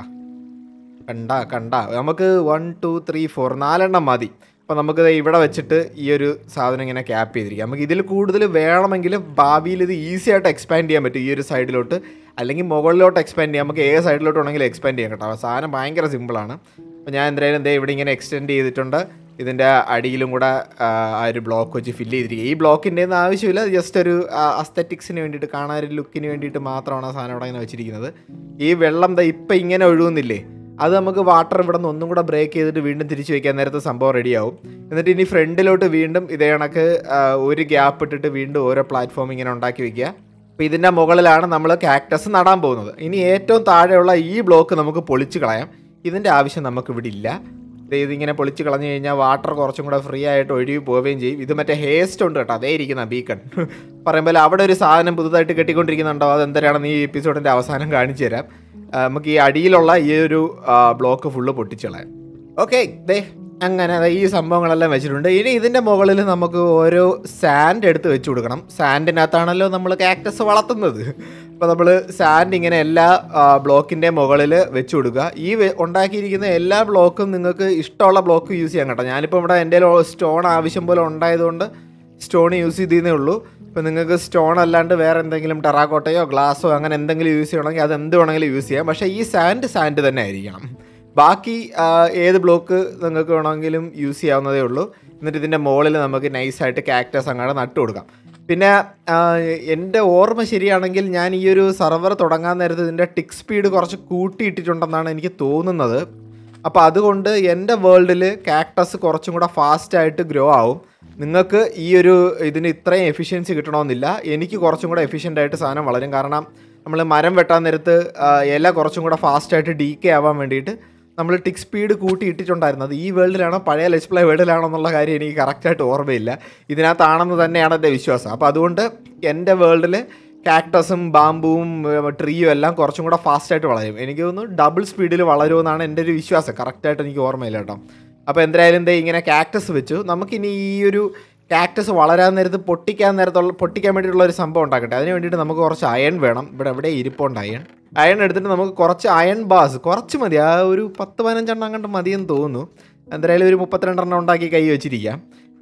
S1: കണ്ട കണ്ട നമുക്ക് വൺ ടു ത്രീ ഫോർ നാലെണ്ണം മതി അപ്പോൾ നമുക്ക് ദേ ഇവിടെ വെച്ചിട്ട് ഈ ഒരു സാധനം ഇങ്ങനെ ക്യാപ്പ് ചെയ്തിരിക്കാം നമുക്ക് ഇതിൽ കൂടുതൽ വേണമെങ്കിൽ ഭാവിയിൽ ഇത് ഈസി ആയിട്ട് എക്സ്പാൻഡ് ചെയ്യാൻ പറ്റും ഈ ഒരു സൈഡിലോട്ട് അല്ലെങ്കിൽ മുകളിലോട്ട് എക്സ്പാൻഡ് ചെയ്യാം നമുക്ക് ഏത് സൈഡിലോട്ട് വേണമെങ്കിലും എക്സ്പാൻഡ് ചെയ്യാം കേട്ടോ സാധനം ഭയങ്കര സിമ്പിളാണ് അപ്പോൾ ഞാൻ എന്തായാലും ദേ ഇവിടെ ഇങ്ങനെ എക്സ്റ്റെൻഡ് ചെയ്തിട്ടുണ്ട് ഇതിൻ്റെ അടിയിലും കൂടെ ആ, ആ ഒരു ബ്ലോക്ക് വെച്ച് ഫില്ല് ചെയ്തിരിക്കുക ഈ ബ്ലോക്കിൻ്റെ ഒന്നും ആവശ്യമില്ല ജസ്റ്റ് ഒരു അസ്തറ്റിക്സിന് വേണ്ടിയിട്ട് കാണാൻ ഒരു ലുക്കിന് വേണ്ടിയിട്ട് മാത്രമാണ് ആ സാധനം ഇവിടെ ഇങ്ങനെ വെച്ചിരിക്കുന്നത് ഈ വെള്ളം ദാ ഇപ്പം ഇങ്ങനെ ഒഴുകുന്നില്ലേ അത് നമുക്ക് വാട്ടർ ഇവിടെ നിന്ന് ഒന്നും കൂടെ ബ്രേക്ക് ചെയ്തിട്ട് വീണ്ടും തിരിച്ചു വയ്ക്കാൻ നേരത്തെ സംഭവം റെഡിയാവും എന്നിട്ട് ഇനി ഫ്രണ്ടിലോട്ട് വീണ്ടും ഇതേ കണക്ക് ആ, ഒരു ഗ്യാപ്പ് ഇട്ടിട്ട് വീണ്ടും ഓരോ പ്ലാറ്റ്ഫോം ഇങ്ങനെ ഉണ്ടാക്കി വെക്കുക അപ്പോൾ ഇതിൻ്റെ മുകളിലാണ് നമ്മൾ കാക്ടസ് നടാൻ പോകുന്നത് ഇനി ഏറ്റവും താഴെയുള്ള ഈ ബ്ലോക്ക് നമുക്ക് പൊളിച്ച് കളയാം ഇതിൻ്റെ ആവശ്യം നമുക്ക് ഇവിടെ ഇല്ല ദേ ഇതിങ്ങനെ പൊളിച്ച് കളഞ്ഞു കഴിഞ്ഞാൽ വാട്ടർ കുറച്ചും കൂടെ ഫ്രീ ആയിട്ട് ഒഴുകി പോവുകയും ചെയ്യും ഇത് മറ്റേ ഹേസ്റ്റ് ഉണ്ട് കേട്ടോ അതേ ഇരിക്കുന്ന ബീക്കൺ പറയുമ്പോൾ അവിടെ ഒരു സാധനം പുതുതായിട്ട് കെട്ടിക്കൊണ്ടിരിക്കുന്നുണ്ടോ അതെന്തരാണെന്ന് ഈ എപ്പിസോഡിൻ്റെ അവസാനം കാണിച്ചു തരാം ആ, നമുക്ക് ഈ അടിയിലുള്ള ഈ ഒരു ബ്ലോക്ക് ഫുള്ള് പൊട്ടിച്ചളയാം ഓക്കെ ദേ അങ്ങനെ ദേ ഈ സംഭവങ്ങളെല്ലാം വെച്ചിട്ടുണ്ട് ഇനി ഇതിൻ്റെ മുകളിൽ നമുക്ക് ഓരോ സാൻഡ് എടുത്ത് വെച്ച് കൊടുക്കണം സാൻഡിനകത്താണല്ലോ നമ്മൾ കാക്ടസ് വളർത്തുന്നത് അപ്പോൾ നമ്മൾ സാൻഡ് ഇങ്ങനെ എല്ലാ ബ്ലോക്കിൻ്റെ മുകളിൽ വെച്ച് കൊടുക്കുക ഈ വെ- ഉണ്ടാക്കിയിരിക്കുന്ന എല്ലാ ബ്ലോക്കും നിങ്ങൾക്ക് ഇഷ്ടമുള്ള ബ്ലോക്ക് യൂസ് ചെയ്യാൻ കേട്ടോ ഞാനിപ്പോൾ ഇവിടെ എൻ്റെ സ്റ്റോൺ ആവശ്യം പോലെ ഉണ്ടായതുകൊണ്ട് സ്റ്റോൺ യൂസ് ചെയ്തേ ഉള്ളൂ ഇപ്പോൾ നിങ്ങൾക്ക് സ്റ്റോൺ അല്ലാണ്ട് വേറെ എന്തെങ്കിലും ടെറാക്കോട്ടയോ ഗ്ലാസ്സോ അങ്ങനെ എന്തെങ്കിലും യൂസ് ചെയ്യണമെങ്കിൽ അത് എന്ത് വേണമെങ്കിലും യൂസ് ചെയ്യാം പക്ഷേ ഈ സാൻഡ് സാൻഡ് തന്നെ ആയിരിക്കണം ബാക്കി ആ, ഏത് ബ്ലോക്ക് നിങ്ങൾക്ക് വേണമെങ്കിലും യൂസ് ചെയ്യാവുന്നതേ ഉള്ളൂ എന്നിട്ട് ഇതിൻ്റെ മുകളിൽ നമുക്ക് നൈസായിട്ട് കാക്ടസ് അങ്ങോട്ട് നട്ടു കൊടുക്കാം പിന്നെ ആ, എൻ്റെ ഓർമ്മ ശരിയാണെങ്കിൽ ഞാൻ ഈ ഒരു സർവർ തുടങ്ങാൻ നേരത്ത് ഇതിൻ്റെ ടിക്ക് സ്പീഡ് കുറച്ച് കൂട്ടിയിട്ടിട്ടുണ്ടെന്നാണ് എനിക്ക് തോന്നുന്നത് അപ്പോൾ അതുകൊണ്ട് എൻ്റെ വേൾഡിൽ കാക്ടസ് കുറച്ചും കൂടെ ഫാസ്റ്റായിട്ട് ഗ്രോ ആവും നിങ്ങൾക്ക് ഈ ഒരു ഇതിന് ഇത്രയും എഫിഷ്യൻസി കിട്ടണമെന്നില്ല എനിക്ക് കുറച്ചും കൂടെ എഫിഷ്യൻ്റ് ആയിട്ട് സാധനം വളരും കാരണം നമ്മൾ മരം വെട്ടാൻ നേരത്ത് ആ, ഇല കുറച്ചും കൂടെ ഫാസ്റ്റായിട്ട് ഡീക്കേ ആവാൻ വേണ്ടിയിട്ട് നമ്മൾ ടിക്ക് സ്പീഡ് കൂട്ടി ഇട്ടിട്ടുണ്ടായിരുന്നത് ഈ വേൾഡിലാണോ പഴയ ലെറ്റ്സ് പ്ലേ വേൾഡിലാണോ എന്നുള്ള കാര്യം എനിക്ക് കറക്റ്റായിട്ട് ഓർമ്മയില്ല ഇതിനകത്താണെന്ന് തന്നെയാണ് എൻ്റെ വിശ്വാസം അപ്പോൾ അതുകൊണ്ട് എൻ്റെ വേൾഡിൽ കാക്ടസും ബാമ്പുവും ട്രീയും എല്ലാം കുറച്ചും കൂടെ ഫാസ്റ്റായിട്ട് വളരും എനിക്ക് തോന്നുന്നു ഡബിൾ സ്പീഡിൽ വളരുമെന്നാണ് എൻ്റെ ഒരു വിശ്വാസം കറക്റ്റായിട്ട് എനിക്ക് ഓർമ്മയില്ല കേട്ടോ അപ്പോൾ എന്തായാലും ദേ ഇങ്ങനെ കാക്ടസ് വെച്ചു നമുക്കിനി ഈ ഒരു കാക്ടസ് വളരാൻ നേരത്ത് പൊട്ടിക്കാൻ നേരത്തുള്ള പൊട്ടിക്കാൻ വേണ്ടിയിട്ടുള്ള ഒരു സംഭവം ഉണ്ടാക്കട്ടെ അതിന് വേണ്ടിയിട്ട് നമുക്ക് കുറച്ച് അയൺ വേണം ഇവിടെ എവിടെ ഇരിപ്പുണ്ട് അയൺ അയൺ എടുത്തിട്ട് നമുക്ക് കുറച്ച് അയൺ ബാസ് കുറച്ച് മതി ആ ഒരു പത്ത് പതിനഞ്ചെണ്ണം അങ്ങോട്ട് മതിയെന്ന് തോന്നുന്നു എന്തായാലും ഒരു മുപ്പത്തിരണ്ടെണ്ണം ഉണ്ടാക്കി കൈ വെച്ചിരിക്കാം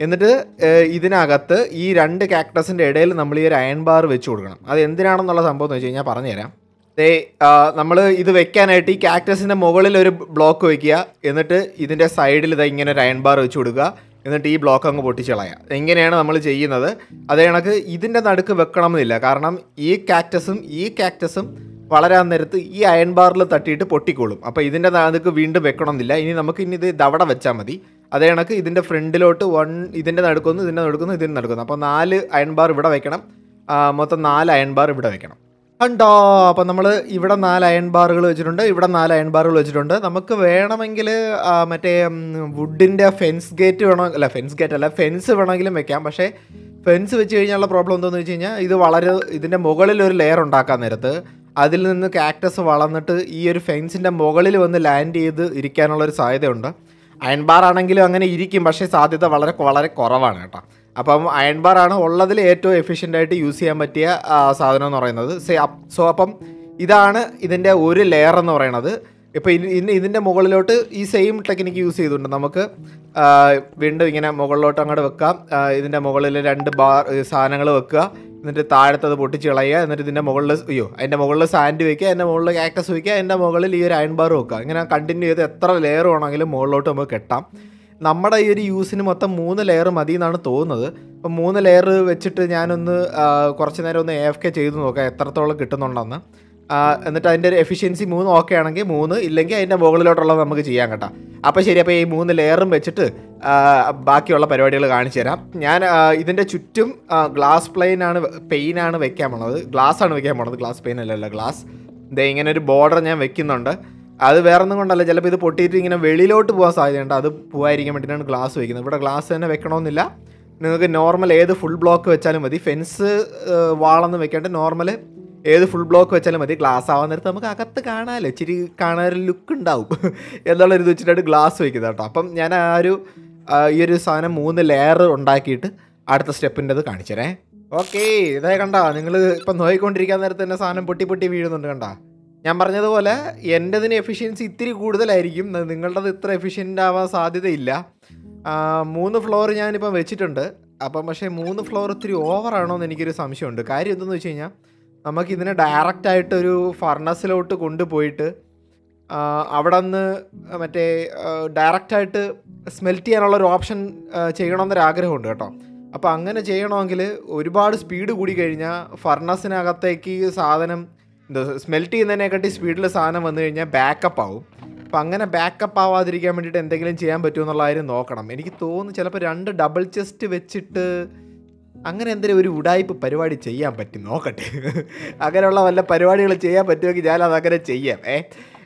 S1: എന്നിട്ട് ഏഹ്, ഇതിനകത്ത് ഈ രണ്ട് കാക്ടസിൻ്റെ ഇടയിൽ നമ്മൾ ഈ ഒരു അയൺ ബാർ വെച്ച് കൊടുക്കണം അത് എന്തിനാണെന്നുള്ള സംഭവം എന്ന് വെച്ച് കഴിഞ്ഞാൽ പറഞ്ഞുതരാം ദേ നമ്മൾ ഇത് വെക്കാനായിട്ട് ഈ കാക്ടസിൻ്റെ മുകളിൽ ഒരു ബ്ലോക്ക് വെക്കുക എന്നിട്ട് ഇതിൻ്റെ സൈഡിൽ ഇതാ ഇങ്ങനെ ഒരു അയൺ ബാർ വെച്ച് കൊടുക്കുക എന്നിട്ട് ഈ ബ്ലോക്ക് അങ്ങ് പൊട്ടിച്ച് കളയുക എങ്ങനെയാണ് നമ്മൾ ചെയ്യുന്നത് അതേ കണക്ക് ഇതിൻ്റെ നടുക്ക് വെക്കണം എന്നില്ല കാരണം ഈ കാക്ടസും ഈ കാക്ടസും വളരാൻ നേരത്ത് ഈ അയൺ ബാറിൽ തട്ടിയിട്ട് പൊട്ടിക്കോളും അപ്പോൾ ഇതിൻ്റെ നടുക്ക് വീണ്ടും വെക്കണമെന്നില്ല ഇനി നമുക്ക് ഇനി ഇത് ദവട വെച്ചാൽ മതി അതേ കണക്ക് ഇതിൻ്റെ ഫ്രണ്ടിലോട്ട് വൺ ഇതിൻ്റെ നടുക്കൊന്ന് ഇതിൻ്റെ നടുക്കൊന്ന് ഇതിൻ്റെ നടുക്കുന്നു അപ്പോൾ നാല് അയൺ ബാർ ഇവിടെ വെക്കണം ആ, മൊത്തം നാല് അയൺ ബാർ ഇവിടെ വെക്കണം കണ്ടോ അപ്പം നമ്മൾ ഇവിടെ നാല് അയൺ ബാറുകൾ വെച്ചിട്ടുണ്ട് ഇവിടെ നാല് അയൺ ബാറുകൾ വെച്ചിട്ടുണ്ട് നമുക്ക് വേണമെങ്കിൽ ആ, മറ്റേ വുഡിൻ്റെ ഫെൻസ് ഗേറ്റ് വേണോ അല്ല ഫെൻസ് ഗേറ്റ് അല്ല ഫെൻസ് വേണമെങ്കിലും വെക്കാം പക്ഷേ ഫെൻസ് വെച്ച് കഴിഞ്ഞാലുള്ള പ്രോബ്ലം എന്താണെന്ന് വെച്ച് കഴിഞ്ഞാൽ ഇത് വളരെ ഇതിൻ്റെ മുകളിൽ ഒരു ലെയർ ഉണ്ടാക്കാൻ നേരത്ത് അതിൽ നിന്ന് കാക്ടസ് വളർന്നിട്ട് ഈ ഒരു ഫെൻസിൻ്റെ മുകളിൽ വന്ന് ലാൻഡ് ചെയ്ത് ഇരിക്കാനുള്ള ഒരു സാധ്യതയുണ്ട് അയൺ ബാർ ആണെങ്കിലും അങ്ങനെ ഇരിക്കും പക്ഷേ സാധ്യത വളരെ വളരെ കുറവാണ് കേട്ടോ അപ്പം അയൺ ബാർ ആണ് ഉള്ളതിൽ ഏറ്റവും എഫിഷ്യൻ്റ് ആയിട്ട് യൂസ് ചെയ്യാൻ പറ്റിയ ആ, സാധനം എന്ന് പറയുന്നത് സോ അപ്പം ഇതാണ് ഇതിൻ്റെ ഒരു ലെയർ എന്ന് പറയുന്നത് ഇപ്പോൾ ഇനി ഇതിൻ്റെ മുകളിലോട്ട് ഈ സെയിം ടെക്നിക്ക് യൂസ് ചെയ്തുകൊണ്ട് നമുക്ക് ആ, വീണ്ടും ഇങ്ങനെ മുകളിലോട്ട് അങ്ങോട്ട് വെക്കാം ആ, ഇതിൻ്റെ മുകളിൽ രണ്ട് ബാർ സാധനങ്ങൾ വെക്കുക എന്നിട്ട് താഴത്തത് പൊട്ടിച്ച് കളയുക എന്നിട്ട് ഇതിൻ്റെ മുകളിൽ അയ്യോ അതിൻ്റെ മുകളിൽ സാൻഡ് വെക്കുക അതിൻ്റെ മുകളിൽ കാക്ടസ് വെക്കുക അതിൻ്റെ മുകളിൽ ഈ ഒരു അയൺ ബാർ വെക്കുക ഇങ്ങനെ കണ്ടിന്യൂ ചെയ്ത് എത്ര ലെയർ വേണമെങ്കിലും മുകളിലോട്ട് നമുക്ക് കെട്ടാം നമ്മുടെ ഈ ഒരു യൂസിന് മൊത്തം മൂന്ന് ലെയർ മതി എന്നാണ് തോന്നുന്നത് അപ്പം മൂന്ന് ലെയർ വെച്ചിട്ട് ഞാനൊന്ന് ആ, കുറച്ച് നേരം ഒന്ന് എ എഫ് കെ ചെയ്ത് നോക്കാം എത്രത്തോളം കിട്ടുന്നുണ്ടെന്ന് ആ, എന്നിട്ട് അതിൻ്റെ ഒരു എഫിഷ്യൻസി മൂന്ന് ഓക്കെ ആണെങ്കിൽ മൂന്ന് ഇല്ലെങ്കിൽ അതിൻ്റെ മുകളിലോട്ടുള്ളത് നമുക്ക് ചെയ്യാൻ കേട്ടോ അപ്പോൾ ശരി അപ്പോൾ ഈ മൂന്ന് ലെയറും വെച്ചിട്ട് ആ, ബാക്കിയുള്ള പരിപാടികൾ കാണിച്ചു തരാം ഞാൻ ആ, ഇതിൻ്റെ ചുറ്റും ഗ്ലാസ് പ്ലെയിൻ ആണ് പെയിൻ ആണ് വെക്കാൻ പോണത് ഗ്ലാസ് ആണ് വെക്കാൻ പോണത് ഗ്ലാസ് പെയിൻ അല്ലല്ലോ ഗ്ലാസ് ഇതേ ഇങ്ങനെ ഒരു ബോർഡർ ഞാൻ വെക്കുന്നുണ്ട് അത് വേറെ ഒന്നും കൊണ്ടല്ല ചിലപ്പോൾ ഇത് പൊട്ടിയിട്ട് ഇങ്ങനെ വെളിയിലോട്ട് പോകാൻ സാധ്യതയുണ്ട് അത് പോകാതിരിക്കാൻ വേണ്ടിയിട്ടാണ് ഗ്ലാസ് വെക്കുന്നത് ഇവിടെ ഗ്ലാസ് തന്നെ വെക്കണമെന്നില്ല നിങ്ങൾക്ക് നോർമൽ ഏത് ഫുൾ ബ്ലോക്ക് വെച്ചാലും മതി ഫെൻസ് വാളൊന്നും വെക്കാണ്ട് നോർമൽ ഏത് ഫുൾ ബ്ലോക്ക് വെച്ചാലും മതി ഗ്ലാസ് ആവാൻ നേരത്ത് നമുക്ക് അകത്ത് കാണാമല്ലോ ഇച്ചിരി കാണാൻ ഒരു ലുക്ക് ഉണ്ടാവും എന്നുള്ള ഒരു ഇത് വെച്ചിട്ടാണ് ഗ്ലാസ് വെക്കുന്നത് കേട്ടോ അപ്പം ഞാൻ ആ ഒരു ആ, ഈ ഒരു സാധനം മൂന്ന് ലെയർ ഉണ്ടാക്കിയിട്ട് അടുത്ത സ്റ്റെപ്പിൻ്റെത് കാണിച്ചരേ ഓക്കെ ഇതേ കണ്ട നിങ്ങൾ ഇപ്പം നോയിക്കൊണ്ടിരിക്കാൻ നേരത്ത് തന്നെ സാധനം പൊട്ടി പൊട്ടി വീഴുന്നുണ്ട് കണ്ട ഞാൻ പറഞ്ഞതുപോലെ എൻ്റെതിന് എഫിഷ്യൻസി ഇത്തിരി കൂടുതലായിരിക്കും ന- നിങ്ങളുടേത് ഇത്ര എഫിഷ്യൻ്റ് ആവാൻ സാധ്യതയില്ല ആ, മൂന്ന് ഫ്ലോർ ഞാനിപ്പം വെച്ചിട്ടുണ്ട് അപ്പം പക്ഷേ മൂന്ന് ഫ്ലോർ ഇത്തിരി ഓവറാണോ എന്ന് എനിക്കൊരു സംശയമുണ്ട് കാര്യം എന്തെന്ന് വെച്ച് കഴിഞ്ഞാൽ നമുക്ക് ഇതിനെ ഡയറക്റ്റായിട്ട് ഒരു ഫർണസിലോട്ട് കൊണ്ടുപോയിട്ട് ആ, അവിടെ നിന്ന് മറ്റേ ഡയറക്റ്റായിട്ട് സ്മെൽറ്റ് ചെയ്യാനുള്ള ഒരു ഓപ്ഷൻ ചെയ്യണമെന്നൊരു ആഗ്രഹമുണ്ട് കേട്ടോ അപ്പോൾ അങ്ങനെ ചെയ്യണമെങ്കിൽ ഒരുപാട് സ്പീഡ് കൂടി കഴിഞ്ഞാൽ ഫർണസിനകത്തേക്ക് സാധനം എന്താ സ്മെൽറ്റ് ചെയ്യുന്നതിനെക്കാട്ടി സ്പീഡിൽ സാധനം വന്നു കഴിഞ്ഞാൽ ബാക്കപ്പ് ആവും അപ്പം അങ്ങനെ ബാക്കപ്പ് ആവാതിരിക്കാൻ വേണ്ടിയിട്ട് എന്തെങ്കിലും ചെയ്യാൻ പറ്റുമോ എന്നുള്ള കാര്യം നോക്കണം എനിക്ക് തോന്നുന്നു ചിലപ്പോൾ രണ്ട് ഡബിൾ ചെസ്റ്റ് വെച്ചിട്ട് അങ്ങനെ എന്തെങ്കിലും ഒരു ഉടായ്പ് പരിപാടി ചെയ്യാൻ പറ്റും നോക്കട്ടെ അങ്ങനെയുള്ള വല്ല പരിപാടികൾ ചെയ്യാൻ പറ്റുമെങ്കിൽ ഞാൻ അതങ്ങനെ ചെയ്യാം ഏ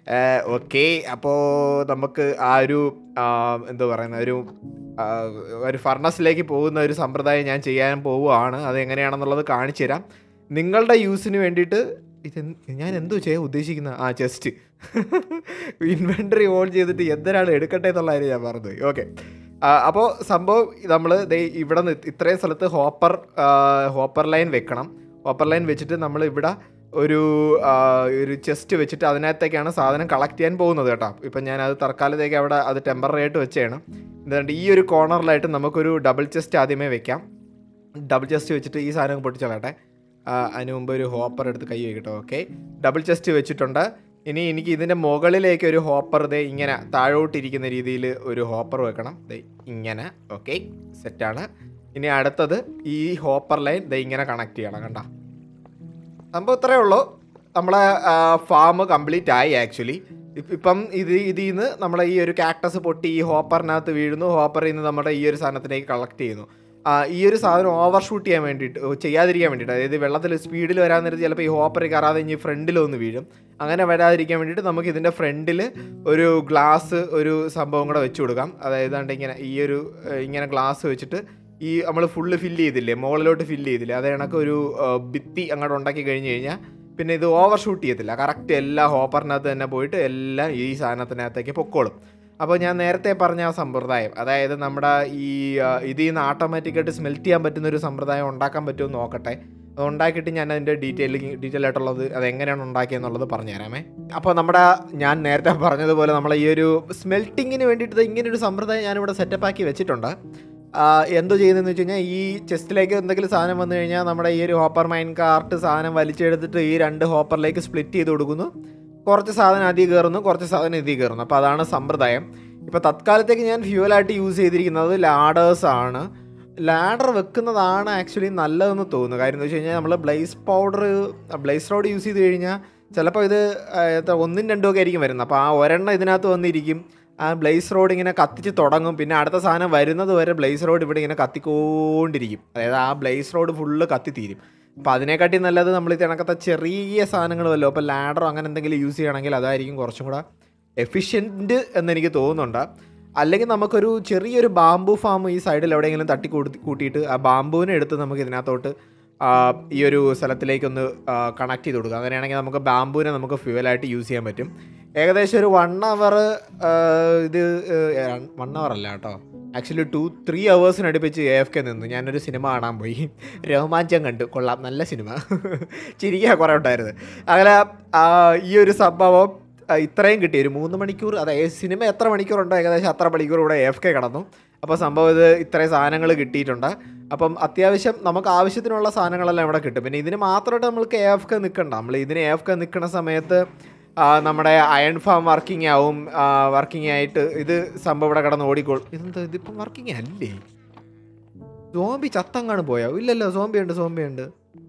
S1: ഓക്കെ അപ്പോൾ നമുക്ക് ആ ഒരു ആ, എന്താ പറയുന്ന ഒരു ആ, ഒരു ഫർണസിലേക്ക് പോകുന്ന ഒരു സമ്പ്രദായം ഞാൻ ചെയ്യാൻ പോവുകയാണ് അത് എങ്ങനെയാണെന്നുള്ളത് കാണിച്ചു തരാം നിങ്ങളുടെ യൂസിന് വേണ്ടിയിട്ട് ഇത് ഞാൻ എന്തോ ചെയ്യാൻ ഉദ്ദേശിക്കുന്നത് ആ ചെസ്റ്റ് ഇൻവെൻറ്ററി ഓൺ ചെയ്തിട്ട് എന്തിനാണ് എടുക്കട്ടെ എന്നുള്ള കാര്യം ഞാൻ മറന്നുപോയി ഓക്കെ അപ്പോൾ സംഭവം നമ്മൾ ഇവിടെ നിന്ന് ഇത്രയും സ്ഥലത്ത് ഹോപ്പർ ഹോപ്പർ ലൈൻ വെക്കണം ഹോപ്പർ ലൈൻ വെച്ചിട്ട് നമ്മൾ ഇവിടെ ഒരു ആ, ഒരു ചെസ്റ്റ് വെച്ചിട്ട് അതിനകത്തേക്കാണ് സാധനം കളക്ട് ചെയ്യാൻ പോകുന്നത് കേട്ടോ ഇപ്പം ഞാൻ അത് തൽക്കാലത്തേക്ക് അവിടെ അത് ടെമ്പററി ആയിട്ട് വെച്ചാണ് എന്നിട്ട് ഈ ഒരു കോർണറിലായിട്ട് നമുക്കൊരു ഡബിൾ ചെസ്റ്റ് ആദ്യമേ വെക്കാം ഡബിൾ ചെസ്റ്റ് വെച്ചിട്ട് ഈ സാധനം പൊട്ടിച്ചോളട്ടെ അതിന് മുമ്പ് ഒരു ഹോപ്പർ എടുത്ത് കൈ വയ്ക്കട്ടോ ഓക്കെ ഡബിൾ ചെസ്റ്റ് വെച്ചിട്ടുണ്ട് ഇനി എനിക്ക് ഇതിൻ്റെ മുകളിലേക്ക് ഒരു ഹോപ്പർ ദേ ഇങ്ങനെ താഴോട്ടിരിക്കുന്ന രീതിയിൽ ഒരു ഹോപ്പർ വെക്കണം ദേ ഇങ്ങനെ ഓക്കെ സെറ്റാണ് ഇനി അടുത്തത് ഈ ഹോപ്പർ ലൈൻ ദേ ഇങ്ങനെ കണക്ട് ചെയ്യണം കണ്ട സംഭവം ഇത്രയേ ഉള്ളൂ നമ്മളെ ഫാം കംപ്ലീറ്റ് ആയി ആക്ച്വലി ഇപ്പം ഇത് ഇതിൽ നിന്ന് നമ്മളെ ഈ ഒരു കാക്ടസ് പൊട്ടി ഈ ഹോപ്പറിനകത്ത് വീഴുന്നു ഹോപ്പറിൽ നിന്ന് നമ്മുടെ ഈ ഒരു സാധനത്തിലേക്ക് കളക്ട് ചെയ്യുന്നു ആ, ഈ ഒരു സാധനം ഓവർ ഷൂട്ട് ചെയ്യാൻ വേണ്ടിയിട്ട് ഓ, ചെയ്യാതിരിക്കാൻ വേണ്ടിയിട്ട് അതായത് വെള്ളത്തിൽ സ്പീഡിൽ വരാൻ നേരത്ത് ചിലപ്പോൾ ഈ ഹോപ്പർ കയറാതെ ഇനി ഫ്രണ്ടിലൊന്ന് വീഴും അങ്ങനെ വരാതിരിക്കാൻ വേണ്ടിയിട്ട് നമുക്ക് ഇതിൻ്റെ ഫ്രണ്ടിൽ ഒരു ഗ്ലാസ് ഒരു സംഭവം കൂടെ വെച്ച് കൊടുക്കാം അതായത് ആണ്ട് ഇങ്ങനെ ഈ ഒരു ഏഹ്, ഇങ്ങനെ ഗ്ലാസ് വെച്ചിട്ട് ഈ നമ്മൾ ഫുള്ള് ഫില്ല് ചെയ്തില്ലേ മുകളിലോട്ട് ഫില്ല് ചെയ്തില്ലേ അത് കണക്ക് ഒരു ഏഹ്, ഭിത്തി അങ്ങോട്ട് ഉണ്ടാക്കി കഴിഞ്ഞ് കഴിഞ്ഞാൽ പിന്നെ ഇത് ഓവർ ഷൂട്ട് ചെയ്യത്തില്ല കറക്റ്റ് എല്ലാ ഹോപ്പറിനകത്ത് തന്നെ പോയിട്ട് എല്ലാം ഈ സാധനത്തിനകത്തേക്ക് പൊക്കോളും അപ്പോൾ ഞാൻ നേരത്തെ പറഞ്ഞ ആ സമ്പ്രദായം അതായത് നമ്മുടെ ഈ ആ, ഇതിൽ നിന്ന് ഓട്ടോമാറ്റിക്കായിട്ട് സ്മെൽറ്റ് ചെയ്യാൻ പറ്റുന്ന ഒരു സമ്പ്രദായം ഉണ്ടാക്കാൻ പറ്റുമോ എന്ന് നോക്കട്ടെ അത് ഉണ്ടാക്കിയിട്ട് ഞാൻ അതിൻ്റെ ഡീറ്റെയിൽ ഡീറ്റെയിൽ ആയിട്ടുള്ളത് അത് എങ്ങനെയാണ് ഉണ്ടാക്കിയെന്നുള്ളത് പറഞ്ഞുതരാമേ അപ്പോൾ നമ്മുടെ ഞാൻ നേരത്തെ പറഞ്ഞതുപോലെ നമ്മൾ ഈ ഒരു സ്മെൽറ്റിങ്ങിന് വേണ്ടിയിട്ട് ഇങ്ങനെ ഒരു സമ്പ്രദായം ഞാനിവിടെ സെറ്റപ്പ് ആക്കി വെച്ചിട്ടുണ്ട് ആ, എന്തോ ചെയ്യുന്നതെന്ന് വെച്ച് കഴിഞ്ഞാൽ ഈ ചെസ്റ്റിലേക്ക് എന്തെങ്കിലും സാധനം വന്നു കഴിഞ്ഞാൽ നമ്മുടെ ഈ ഒരു ഹോപ്പർ മൈൻ കാർട്ട് സാധനം വലിച്ചെടുത്തിട്ട് ഈ രണ്ട് ഹോപ്പറിലേക്ക് സ്പ്ലിറ്റ് ചെയ്ത് കൊടുക്കുന്നു കുറച്ച് സാധനം അതിൽ കയറുന്നു കുറച്ച് സാധനം ഇതിൽ കയറുന്നു അപ്പോൾ അതാണ് സമ്പ്രദായം ഇപ്പോൾ തത്കാലത്തേക്ക് ഞാൻ ഫ്യൂവലായിട്ട് യൂസ് ചെയ്തിരിക്കുന്നത് ലാഡേഴ്സ് ആണ് ലാഡർ വെക്കുന്നതാണ് ആക്ച്വലി നല്ലതെന്ന് തോന്നുന്നു കാര്യം എന്ന് വെച്ച് കഴിഞ്ഞാൽ നമ്മൾ blaze powder blaze rod use ചെയ്ത് കഴിഞ്ഞാൽ ചിലപ്പോൾ ഇത് ആ, എത്ര ഒന്നും രണ്ടും ഒക്കെ ആയിരിക്കും വരുന്നത് അപ്പോൾ ആ ഒരെണ്ണം ഇതിനകത്ത് വന്നിരിക്കും ആ ബ്ലേസ് റോഡ് ഇങ്ങനെ കത്തിച്ച് തുടങ്ങും പിന്നെ അടുത്ത സാധനം വരുന്നത് വരെ ബ്ലേസ് റോഡ് ഇവിടെ ഇങ്ങനെ കത്തിക്കൊണ്ടിരിക്കും അതായത് ആ ബ്ലേസ് റോഡ് ഫുള്ള് കത്തിത്തീരും അപ്പോൾ അതിനെക്കാട്ടി നല്ലത് നമ്മൾ ഇത് കണക്കത്തെ ചെറിയ സാധനങ്ങൾ വല്ലോ അപ്പോൾ ലാഡറോ അങ്ങനെ എന്തെങ്കിലും യൂസ് ചെയ്യണമെങ്കിൽ അതായിരിക്കും കുറച്ചും കൂടെ എഫിഷ്യൻറ്റ് എന്നെനിക്ക് തോന്നുന്നുണ്ട് അല്ലെങ്കിൽ നമുക്കൊരു ചെറിയൊരു ബാംബു ഫാം ഈ സൈഡിൽ എവിടെയെങ്കിലും തട്ടി കൂട്ടി കൂട്ടിയിട്ട് ആ ബാംബുവിനെ എടുത്ത് നമുക്ക് ഇതിനകത്തോട്ട് ആ, ഈ ഒരു സ്ഥലത്തിലേക്കൊന്ന് കണക്ട് ചെയ്ത് കൊടുക്കുക അങ്ങനെയാണെങ്കിൽ നമുക്ക് ബാംബുവിനെ നമുക്ക് ഫ്യൂവലായിട്ട് യൂസ് ചെയ്യാൻ പറ്റും ഏകദേശം ഒരു വൺ അവർ ഇത് വൺ അവർ അല്ല കേട്ടോ ആക്ച്വലി ടു ത്രീ അവേഴ്സിനടുപ്പിച്ച് എ എഫ് കെ നിന്നു ഞാനൊരു സിനിമ കാണാൻ പോയി രോമാഞ്ചം കണ്ടു കൊള്ളാം നല്ല സിനിമ ചിരിക്കാൻ കുറേ ഉണ്ടായിരുന്നു അങ്ങനെ ആ, ഈ ഒരു സംഭവം ആ, ഇത്രയും കിട്ടി ഒരു മൂന്ന് മണിക്കൂർ അതായത് സിനിമ എത്ര മണിക്കൂറുണ്ടോ ഏകദേശം അത്ര മണിക്കൂർ ഇവിടെ എഫ് കെ കടന്നു അപ്പോൾ സംഭവം ഇത് ഇത്രയും സാധനങ്ങൾ കിട്ടിയിട്ടുണ്ട് അപ്പം അത്യാവശ്യം നമുക്ക് ആവശ്യത്തിനുള്ള സാധനങ്ങളെല്ലാം ഇവിടെ കിട്ടും പിന്നെ ഇതിന് മാത്രമായിട്ട് നമ്മൾക്ക് എ എഫ് കെ നിൽക്കണ്ട നമ്മൾ ഇതിന് എ എഫ് കെ നിൽക്കുന്ന സമയത്ത് ആ, നമ്മുടെ അയൺ ഫാം വർക്കിംഗ് ആവും വർക്കിംഗ് ആയിട്ട് ഇത് സംഭവം ഇവിടെ കിടന്ന് ഓടിക്കോളും ഇതെന്താ ഇതിപ്പം വർക്കിംഗ് അല്ലേ സോംബി ചത്തങ്ങാണ് പോയോ ഇല്ലല്ലോ സോംബി ഉണ്ട് സോംബി ഉണ്ട്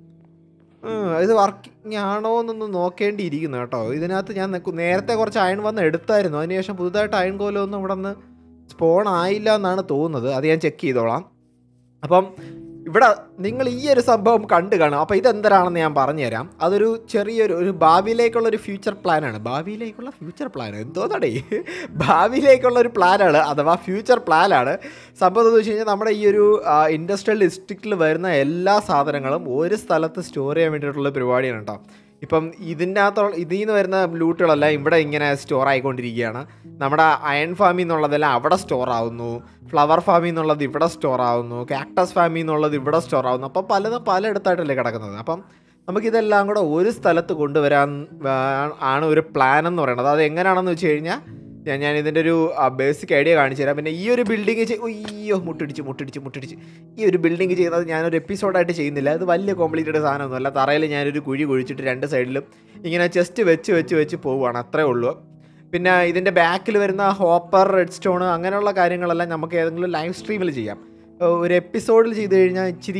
S1: ഉം, ഇത് വർക്കിംഗ് ആണോ എന്നൊന്ന് നോക്കേണ്ടിയിരിക്കുന്നു കേട്ടോ ഇതിനകത്ത് ഞാൻ നിക്കു- നേരത്തെ കുറച്ച് അയൺ വന്ന് എടുത്തായിരുന്നു അതിനുശേഷം പുതുതായിട്ട് അയൺ കോലമൊന്നും ഇവിടെ നിന്ന് സ്പോൺ ആയില്ല എന്നാണ് തോന്നുന്നത് അത് ഞാൻ ചെക്ക് ചെയ്തോളാം അപ്പം ഇവിടെ നിങ്ങൾ ഈ ഒരു സംഭവം കണ്ടു കാണും അപ്പോൾ ഇതെന്തരാണെന്ന് ഞാൻ പറഞ്ഞുതരാം അതൊരു ചെറിയൊരു ഒരു ഭാവിയിലേക്കുള്ള ഒരു ഫ്യൂച്ചർ പ്ലാനാണ് ഭാവിയിലേക്കുള്ള ഫ്യൂച്ചർ പ്ലാൻ എന്തോന്നടേ ഭാവിയിലേക്കുള്ള ഒരു പ്ലാനാണ് അഥവാ ഫ്യൂച്ചർ പ്ലാനാണ് സംഭവം എന്ന് വെച്ച് കഴിഞ്ഞാൽ നമ്മുടെ ഈ ഒരു ഇൻഡസ്ട്രിയൽ ഡിസ്ട്രിക്റ്റിൽ വരുന്ന എല്ലാ സാധനങ്ങളും ഒരു സ്ഥലത്ത് സ്റ്റോർ ചെയ്യാൻ വേണ്ടിയിട്ടുള്ള പരിപാടിയാണ് കേട്ടോ ഇപ്പം ഇതിൻ്റെ അകത്തുള്ള ഇതിൽ നിന്ന് വരുന്ന ലൂട്ടുകളെല്ലാം ഇവിടെ ഇങ്ങനെ സ്റ്റോർ ആയിക്കൊണ്ടിരിക്കുകയാണ് നമ്മുടെ അയൺ ഫാമിൽ നിന്നുള്ളതെല്ലാം അവിടെ സ്റ്റോർ ആവുന്നു ഫ്ലവർ ഫാമിൽ നിന്നുള്ളത് ഇവിടെ സ്റ്റോർ ആവുന്നു കാക്ടസ് ഫാമിൽ നിന്നുള്ളത് ഇവിടെ സ്റ്റോർ ആവുന്നു അപ്പം പലതും പലയിടത്തായിട്ടല്ലേ കിടക്കുന്നത് അപ്പം നമുക്കിതെല്ലാം കൂടെ ഒരു സ്ഥലത്ത് കൊണ്ടുവരാൻ ആ, ആണ് ഒരു പ്ലാൻ എന്ന് പറയുന്നത് അത് എങ്ങനെയാണെന്ന് വെച്ച് കഴിഞ്ഞാൽ ഞാൻ ഞാൻ ഇതിൻ്റെ ഒരു ബേസിക് ഐഡിയ കാണിച്ചു തരാം പിന്നെ ഈ ഒരു ബിൽഡിങ് അയ്യോ മുട്ടിടിച്ച് മുട്ടിടിച്ച് മുട്ടിടിച്ച് ഈ ഒരു ബിൽഡിങ് ചെയ്യുന്നത് ഞാനൊരു എപ്പിസോഡായിട്ട് ചെയ്യുന്നില്ല അത് വലിയ കോംപ്ലീറ്റഡ് സാധനമൊന്നുമല്ല തറയിൽ ഞാനൊരു കുഴി കുഴിച്ചിട്ട് രണ്ട് സൈഡിലും ഇങ്ങനെ ചെസ്റ്റ് വെച്ച് വെച്ച് വെച്ച് പോവുകയാണ് അത്രേ ഉള്ളൂ പിന്നെ ഇതിൻ്റെ ബാക്കിൽ വരുന്ന ഹോപ്പർ റെഡ് സ്റ്റോൺ അങ്ങനെയുള്ള കാര്യങ്ങളെല്ലാം നമുക്ക് ഏതെങ്കിലും ലൈവ് സ്ട്രീമിൽ ചെയ്യാം ഏഹ് ഒരു എപ്പിസോഡിൽ ചെയ്ത് കഴിഞ്ഞാൽ ഇച്ചിരി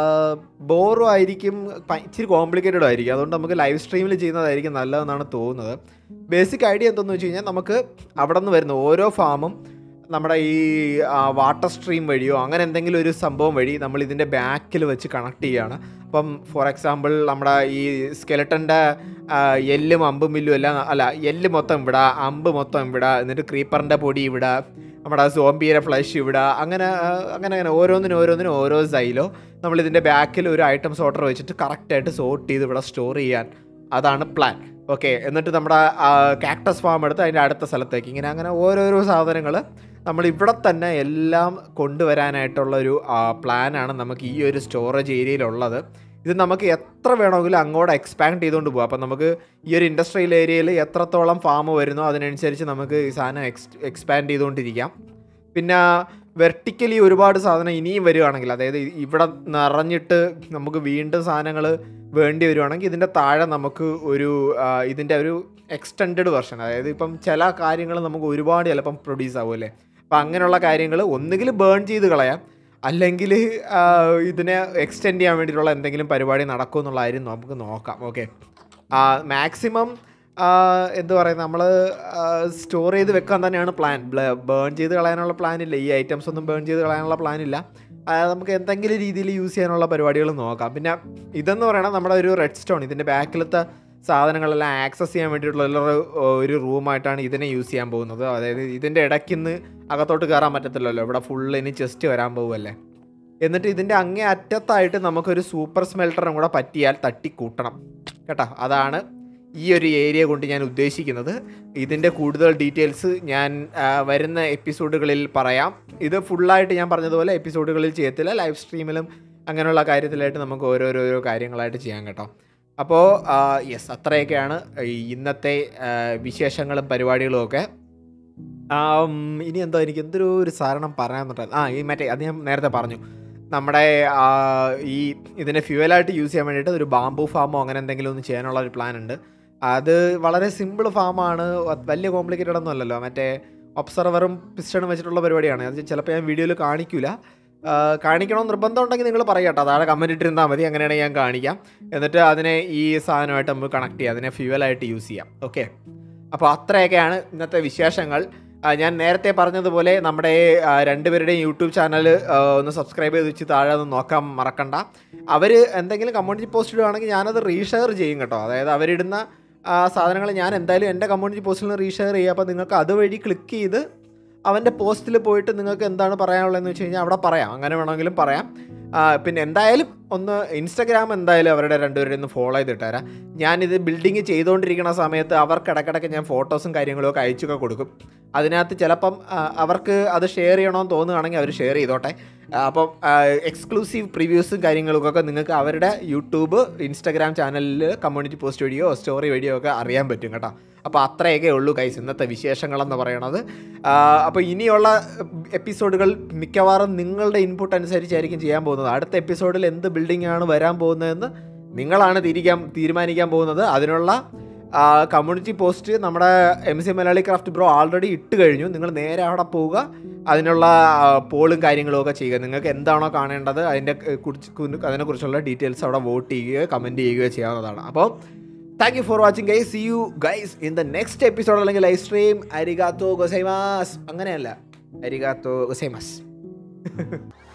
S1: ബോറും ആയിരിക്കും പ- ഇച്ചിരി കോംപ്ലിക്കേറ്റഡും ആയിരിക്കും അതുകൊണ്ട് നമുക്ക് ലൈവ് സ്ട്രീമിൽ ചെയ്യുന്നതായിരിക്കും നല്ലതെന്നാണ് തോന്നുന്നത് ബേസിക് ഐഡിയ എന്തെന്ന് വെച്ച് കഴിഞ്ഞാൽ നമുക്ക് അവിടെ നിന്ന് വരുന്ന ഓരോ ഫാമും നമ്മുടെ ഈ വാട്ടർ സ്ട്രീം വഴിയോ അങ്ങനെ എന്തെങ്കിലും ഒരു സംഭവം വഴി നമ്മൾ ഇതിൻ്റെ ബാക്കിൽ വെച്ച് കണക്ട് ചെയ്യുകയാണ് അപ്പം ഫോർ എക്സാമ്പിൾ നമ്മുടെ ഈ സ്കെലട്ടൻ്റെ എല്ലും അമ്പും മില്ലും എല്ലാം അല്ല എല്ല് മൊത്തം ഇവിടെ അമ്പ് മൊത്തം ഇവിടെ എന്നിട്ട് ക്രീപ്പറിൻ്റെ പൊടി ഇവിടെ നമ്മുടെ സോംബിയുടെ ഫ്ലഷ് ഇവിടെ അങ്ങനെ ആ, അങ്ങനെ അങ്ങനെ ഓരോന്നിനും ഓരോന്നിനും ഓരോ സൈലോ നമ്മൾ ഇതിൻ്റെ ബാക്കിൽ ഒരു ഐറ്റംസ് ഓർഡർ വെച്ചിട്ട് കറക്റ്റായിട്ട് സോർട്ട് ചെയ്ത് ഇവിടെ സ്റ്റോർ ചെയ്യാൻ അതാണ് പ്ലാൻ ഓക്കെ എന്നിട്ട് നമ്മുടെ കാക്ടസ് ഫാം എടുത്ത് അതിൻ്റെ അടുത്ത സ്ഥലത്തേക്ക് ഇങ്ങനെ അങ്ങനെ ഓരോരോ സാധനങ്ങൾ നമ്മൾ ഇവിടെ തന്നെ എല്ലാം കൊണ്ടുവരാനായിട്ടുള്ള ഒരു പ്ലാനാണ് നമുക്ക് ഈ ഒരു സ്റ്റോറേജ് ഏരിയയിലുള്ളത് ഇത് നമുക്ക് എത്ര വേണമെങ്കിലും അങ്ങോട്ട് എക്സ്പാൻഡ് ചെയ്തുകൊണ്ട് പോകാം അപ്പം നമുക്ക് ഈ ഒരു ഇൻഡസ്ട്രിയൽ ഏരിയയിൽ എത്രത്തോളം ഫാം വരുന്നോ അതിനനുസരിച്ച് നമുക്ക് ഈ സാധനം എക്സ് എക്സ്പാൻഡ് ചെയ്തുകൊണ്ടിരിക്കാം പിന്നെ വെർട്ടിക്കലി ഒരുപാട് സാധനം ഇനിയും വരികയാണെങ്കിൽ അതായത് ഇ- ഇവിടെ നിറഞ്ഞിട്ട് നമുക്ക് വീണ്ടും സാധനങ്ങൾ വേണ്ടി വരുവാണെങ്കിൽ ഇതിൻ്റെ താഴെ നമുക്ക് ഒരു ആ, ഇതിൻ്റെ ഒരു എക്സ്റ്റെൻഡ് വെർഷൻ അതായത് ഇപ്പം ചില കാര്യങ്ങൾ നമുക്ക് ഒരുപാട് ചിലപ്പം പ്രൊഡ്യൂസ് ആവുമല്ലേ അപ്പം അങ്ങനെയുള്ള കാര്യങ്ങൾ ഒന്നുകിൽ ബേൺ ചെയ്ത് കളയാം അല്ലെങ്കിൽ ഇതിനെ എക്സ്റ്റെൻഡ് ചെയ്യാൻ വേണ്ടിയിട്ടുള്ള എന്തെങ്കിലും പരിപാടി നടക്കുമോ എന്നുള്ള കാര്യം നമുക്ക് നോക്കാം ഓക്കെ മാക്സിമം എന്താ പറയുക നമ്മൾ സ്റ്റോർ ചെയ്ത് വെക്കാൻ തന്നെയാണ് പ്ലാൻ ബേൺ ചെയ്ത് കളയാനുള്ള പ്ലാൻ ഇല്ല ഈ ഐറ്റംസ് ഒന്നും ബേൺ ചെയ്ത് കളയാനുള്ള പ്ലാൻ ഇല്ല ആ, നമുക്ക് എന്തെങ്കിലും രീതിയിൽ യൂസ് ചെയ്യാനുള്ള പരിപാടികൾ നോക്കാം പിന്നെ ഇതെന്ന് പറയുന്നത് നമ്മുടെ ഒരു റെഡ് സ്റ്റോൺ ഇതിൻ്റെ ബാക്കിലത്തെ സാധനങ്ങളെല്ലാം ആക്സസ് ചെയ്യാൻ വേണ്ടിയിട്ടുള്ള ഒരു- ഒരു റൂമായിട്ടാണ് ഇതിനെ യൂസ് ചെയ്യാൻ പോകുന്നത് അതായത് ഇതിൻ്റെ ഇടയ്ക്കിന്ന് അകത്തോട്ട് കയറാൻ പറ്റത്തില്ലല്ലോ ഇവിടെ ഫുള്ള് ഇനി ചെസ്റ്റ് വരാൻ പോകുമല്ലേ എന്നിട്ട് ഇതിൻ്റെ അങ്ങേ അറ്റത്തായിട്ട് നമുക്കൊരു സൂപ്പർ സ്മെൽറ്ററും കൂടെ പറ്റിയാൽ തട്ടിക്കൂട്ടണം കേട്ടോ അതാണ് ഈ ഒരു ഏരിയ കൊണ്ട് ഞാൻ ഉദ്ദേശിക്കുന്നത് ഇതിൻ്റെ കൂടുതൽ ഡീറ്റെയിൽസ് ഞാൻ ആ, വരുന്ന എപ്പിസോഡുകളിൽ പറയാം ഇത് ഫുള്ളായിട്ട് ഞാൻ പറഞ്ഞതുപോലെ എപ്പിസോഡുകളിൽ ചെയ്യത്തില്ല ലൈവ് സ്ട്രീമിലും അങ്ങനെയുള്ള കാര്യത്തിലായിട്ട് നമുക്ക് ഓരോരോരോ കാര്യങ്ങളായിട്ട് ചെയ്യാം കേട്ടോ അപ്പോൾ യെസ് അത്രയൊക്കെയാണ് ഈ ഇന്നത്തെ ആ, വിശേഷങ്ങളും പരിപാടികളും ഒക്കെ ആം, ഇനി എന്തോ എനിക്ക് എന്തൊരു ഒരു സാധനം പറയാന്നുണ്ടായിരുന്നു ആ ഈ മറ്റേ അത് ഞാൻ നേരത്തെ പറഞ്ഞു നമ്മുടെ ആ, ഈ ഇതിനെ ഫ്യൂവലായിട്ട് യൂസ് ചെയ്യാൻ വേണ്ടിയിട്ട് ഒരു ബാംബു ഫാമോ അങ്ങനെ എന്തെങ്കിലും ഒന്ന് ചെയ്യാനുള്ള ഒരു പ്ലാൻ ഉണ്ട് അത് വളരെ സിമ്പിൾ ഫാമാണ് വലിയ കോംപ്ലിക്കേറ്റഡ് ഒന്നും അല്ലല്ലോ മറ്റേ ഒബ്സർവറും പിസ്റ്റണും വെച്ചിട്ടുള്ള പരിപാടിയാണ് അത് ചിലപ്പോൾ ഞാൻ വീഡിയോയിൽ കാണിക്കില്ല കാണിക്കണമെന്ന് നിർബന്ധം ഉണ്ടെങ്കിൽ നിങ്ങൾ പറയാട്ടോ താഴെ കമൻറ്റ് ഇട്ടിരുന്നാൽ മതി അങ്ങനെയാണെങ്കിൽ ഞാൻ കാണിക്കാം എന്നിട്ട് അതിനെ ഈ സാധനമായിട്ട് നമുക്ക് കണക്ട് ചെയ്യാം അതിനെ ഫ്യൂവലായിട്ട് യൂസ് ചെയ്യാം ഓക്കെ അപ്പോൾ അത്രയൊക്കെയാണ് ഇന്നത്തെ വിശേഷങ്ങൾ ആ, ഞാൻ നേരത്തെ പറഞ്ഞതുപോലെ നമ്മുടെ ആ, രണ്ടുപേരുടെയും യൂട്യൂബ് ചാനൽ ഒന്ന് സബ്സ്ക്രൈബ് ചെയ്ത് വെച്ച് താഴെ ഒന്ന് നോക്കാൻ മറക്കണ്ട അവർ എന്തെങ്കിലും കമ്മ്യൂണിറ്റി പോസ്റ്റ് ഇടുകയാണെങ്കിൽ ഞാനത് റീഷെയർ ചെയ്യും കേട്ടോ അതായത് അവരിടുന്ന സാധനങ്ങൾ ഞാൻ എന്തായാലും എൻ്റെ കമ്മ്യൂണിറ്റി പോസ്റ്റിൽ നിന്ന് റീഷെയർ ചെയ്യുക അപ്പോൾ നിങ്ങൾക്ക് അതുവഴി ക്ലിക്ക് ചെയ്ത് അവൻ്റെ പോസ്റ്റിൽ പോയിട്ട് നിങ്ങൾക്ക് എന്താണ് പറയാനുള്ളതെന്ന് വെച്ച് കഴിഞ്ഞാൽ അവിടെ പറയാം അങ്ങനെ വേണമെങ്കിലും പറയാം ആ, പിന്നെ എന്തായാലും ഒന്ന് ഇൻസ്റ്റഗ്രാം എന്തായാലും അവരുടെ രണ്ടുപേരുടെ ഒന്ന് ഫോളോ ചെയ്തിട്ടേരാം ഞാനിത് ബിൽഡിങ് ചെയ്തുകൊണ്ടിരിക്കുന്ന സമയത്ത് അവർക്ക് ഇടയ്ക്കിടയ്ക്ക് ഞാൻ ഫോട്ടോസും കാര്യങ്ങളും ഒക്കെ അയച്ചൊക്കെ കൊടുക്കും അതിനകത്ത് ചിലപ്പം ആ, അവർക്ക് അത് ഷെയർ ചെയ്യണമെന്ന് തോന്നുകയാണെങ്കിൽ അവർ ഷെയർ ചെയ്തോട്ടെ ആ, അപ്പം എക്സ്ക്ലൂസീവ് പ്രിവ്യൂസും കാര്യങ്ങൾക്കൊക്കെ നിങ്ങൾക്ക് അവരുടെ യൂട്യൂബ് ഇൻസ്റ്റാഗ്രാം ചാനലിൽ കമ്മ്യൂണിറ്റി പോസ്റ്റ് വഴിയോ സ്റ്റോറി വഴിയോ ഒക്കെ അറിയാൻ പറ്റും കേട്ടോ അപ്പോൾ അത്രയൊക്കെ ഉള്ളൂ കൈസ് ഇന്നത്തെ വിശേഷങ്ങളെന്ന് പറയണത് ആ, അപ്പോൾ ഇനിയുള്ള എപ്പിസോഡുകൾ മിക്കവാറും നിങ്ങളുടെ ഇൻപുട്ട് അനുസരിച്ചായിരിക്കും ചെയ്യാൻ പോകുന്നത് അടുത്ത എപ്പിസോഡിൽ എന്ത് ബിൽഡിംഗ് ആണ് വരാൻ പോകുന്നതെന്ന് നിങ്ങളാണ് തീരുമാനിക്കാൻ തീരുമാനിക്കാൻ പോകുന്നത് അതിനുള്ള കമ്മ്യൂണിറ്റി പോസ്റ്റ് നമ്മുടെ M C Malayali craft bro already ഇട്ട് കഴിഞ്ഞു നിങ്ങൾ നേരെ അവിടെ പോവുക അതിനുള്ള പോളും കാര്യങ്ങളും ഒക്കെ ചെയ്യുക നിങ്ങൾക്ക് എന്താണോ കാണേണ്ടത് അതിൻ്റെ കുറിച്ച് അതിനെക്കുറിച്ചുള്ള ഡീറ്റെയിൽസ് അവിടെ വോട്ട് ചെയ്യുകയോ കമൻറ്റ് ചെയ്യുകയോ ചെയ്യാവുന്നതാണ് അപ്പോൾ thank you for watching guys see you guys in the next episode അല്ലെങ്കിൽ ലൈവ് സ്ട്രീം അരിഗാത്തോ ഗൊസൈമാസ് അങ്ങനെയല്ല അരിഗാത്തോ ഗൊസൈമാസ്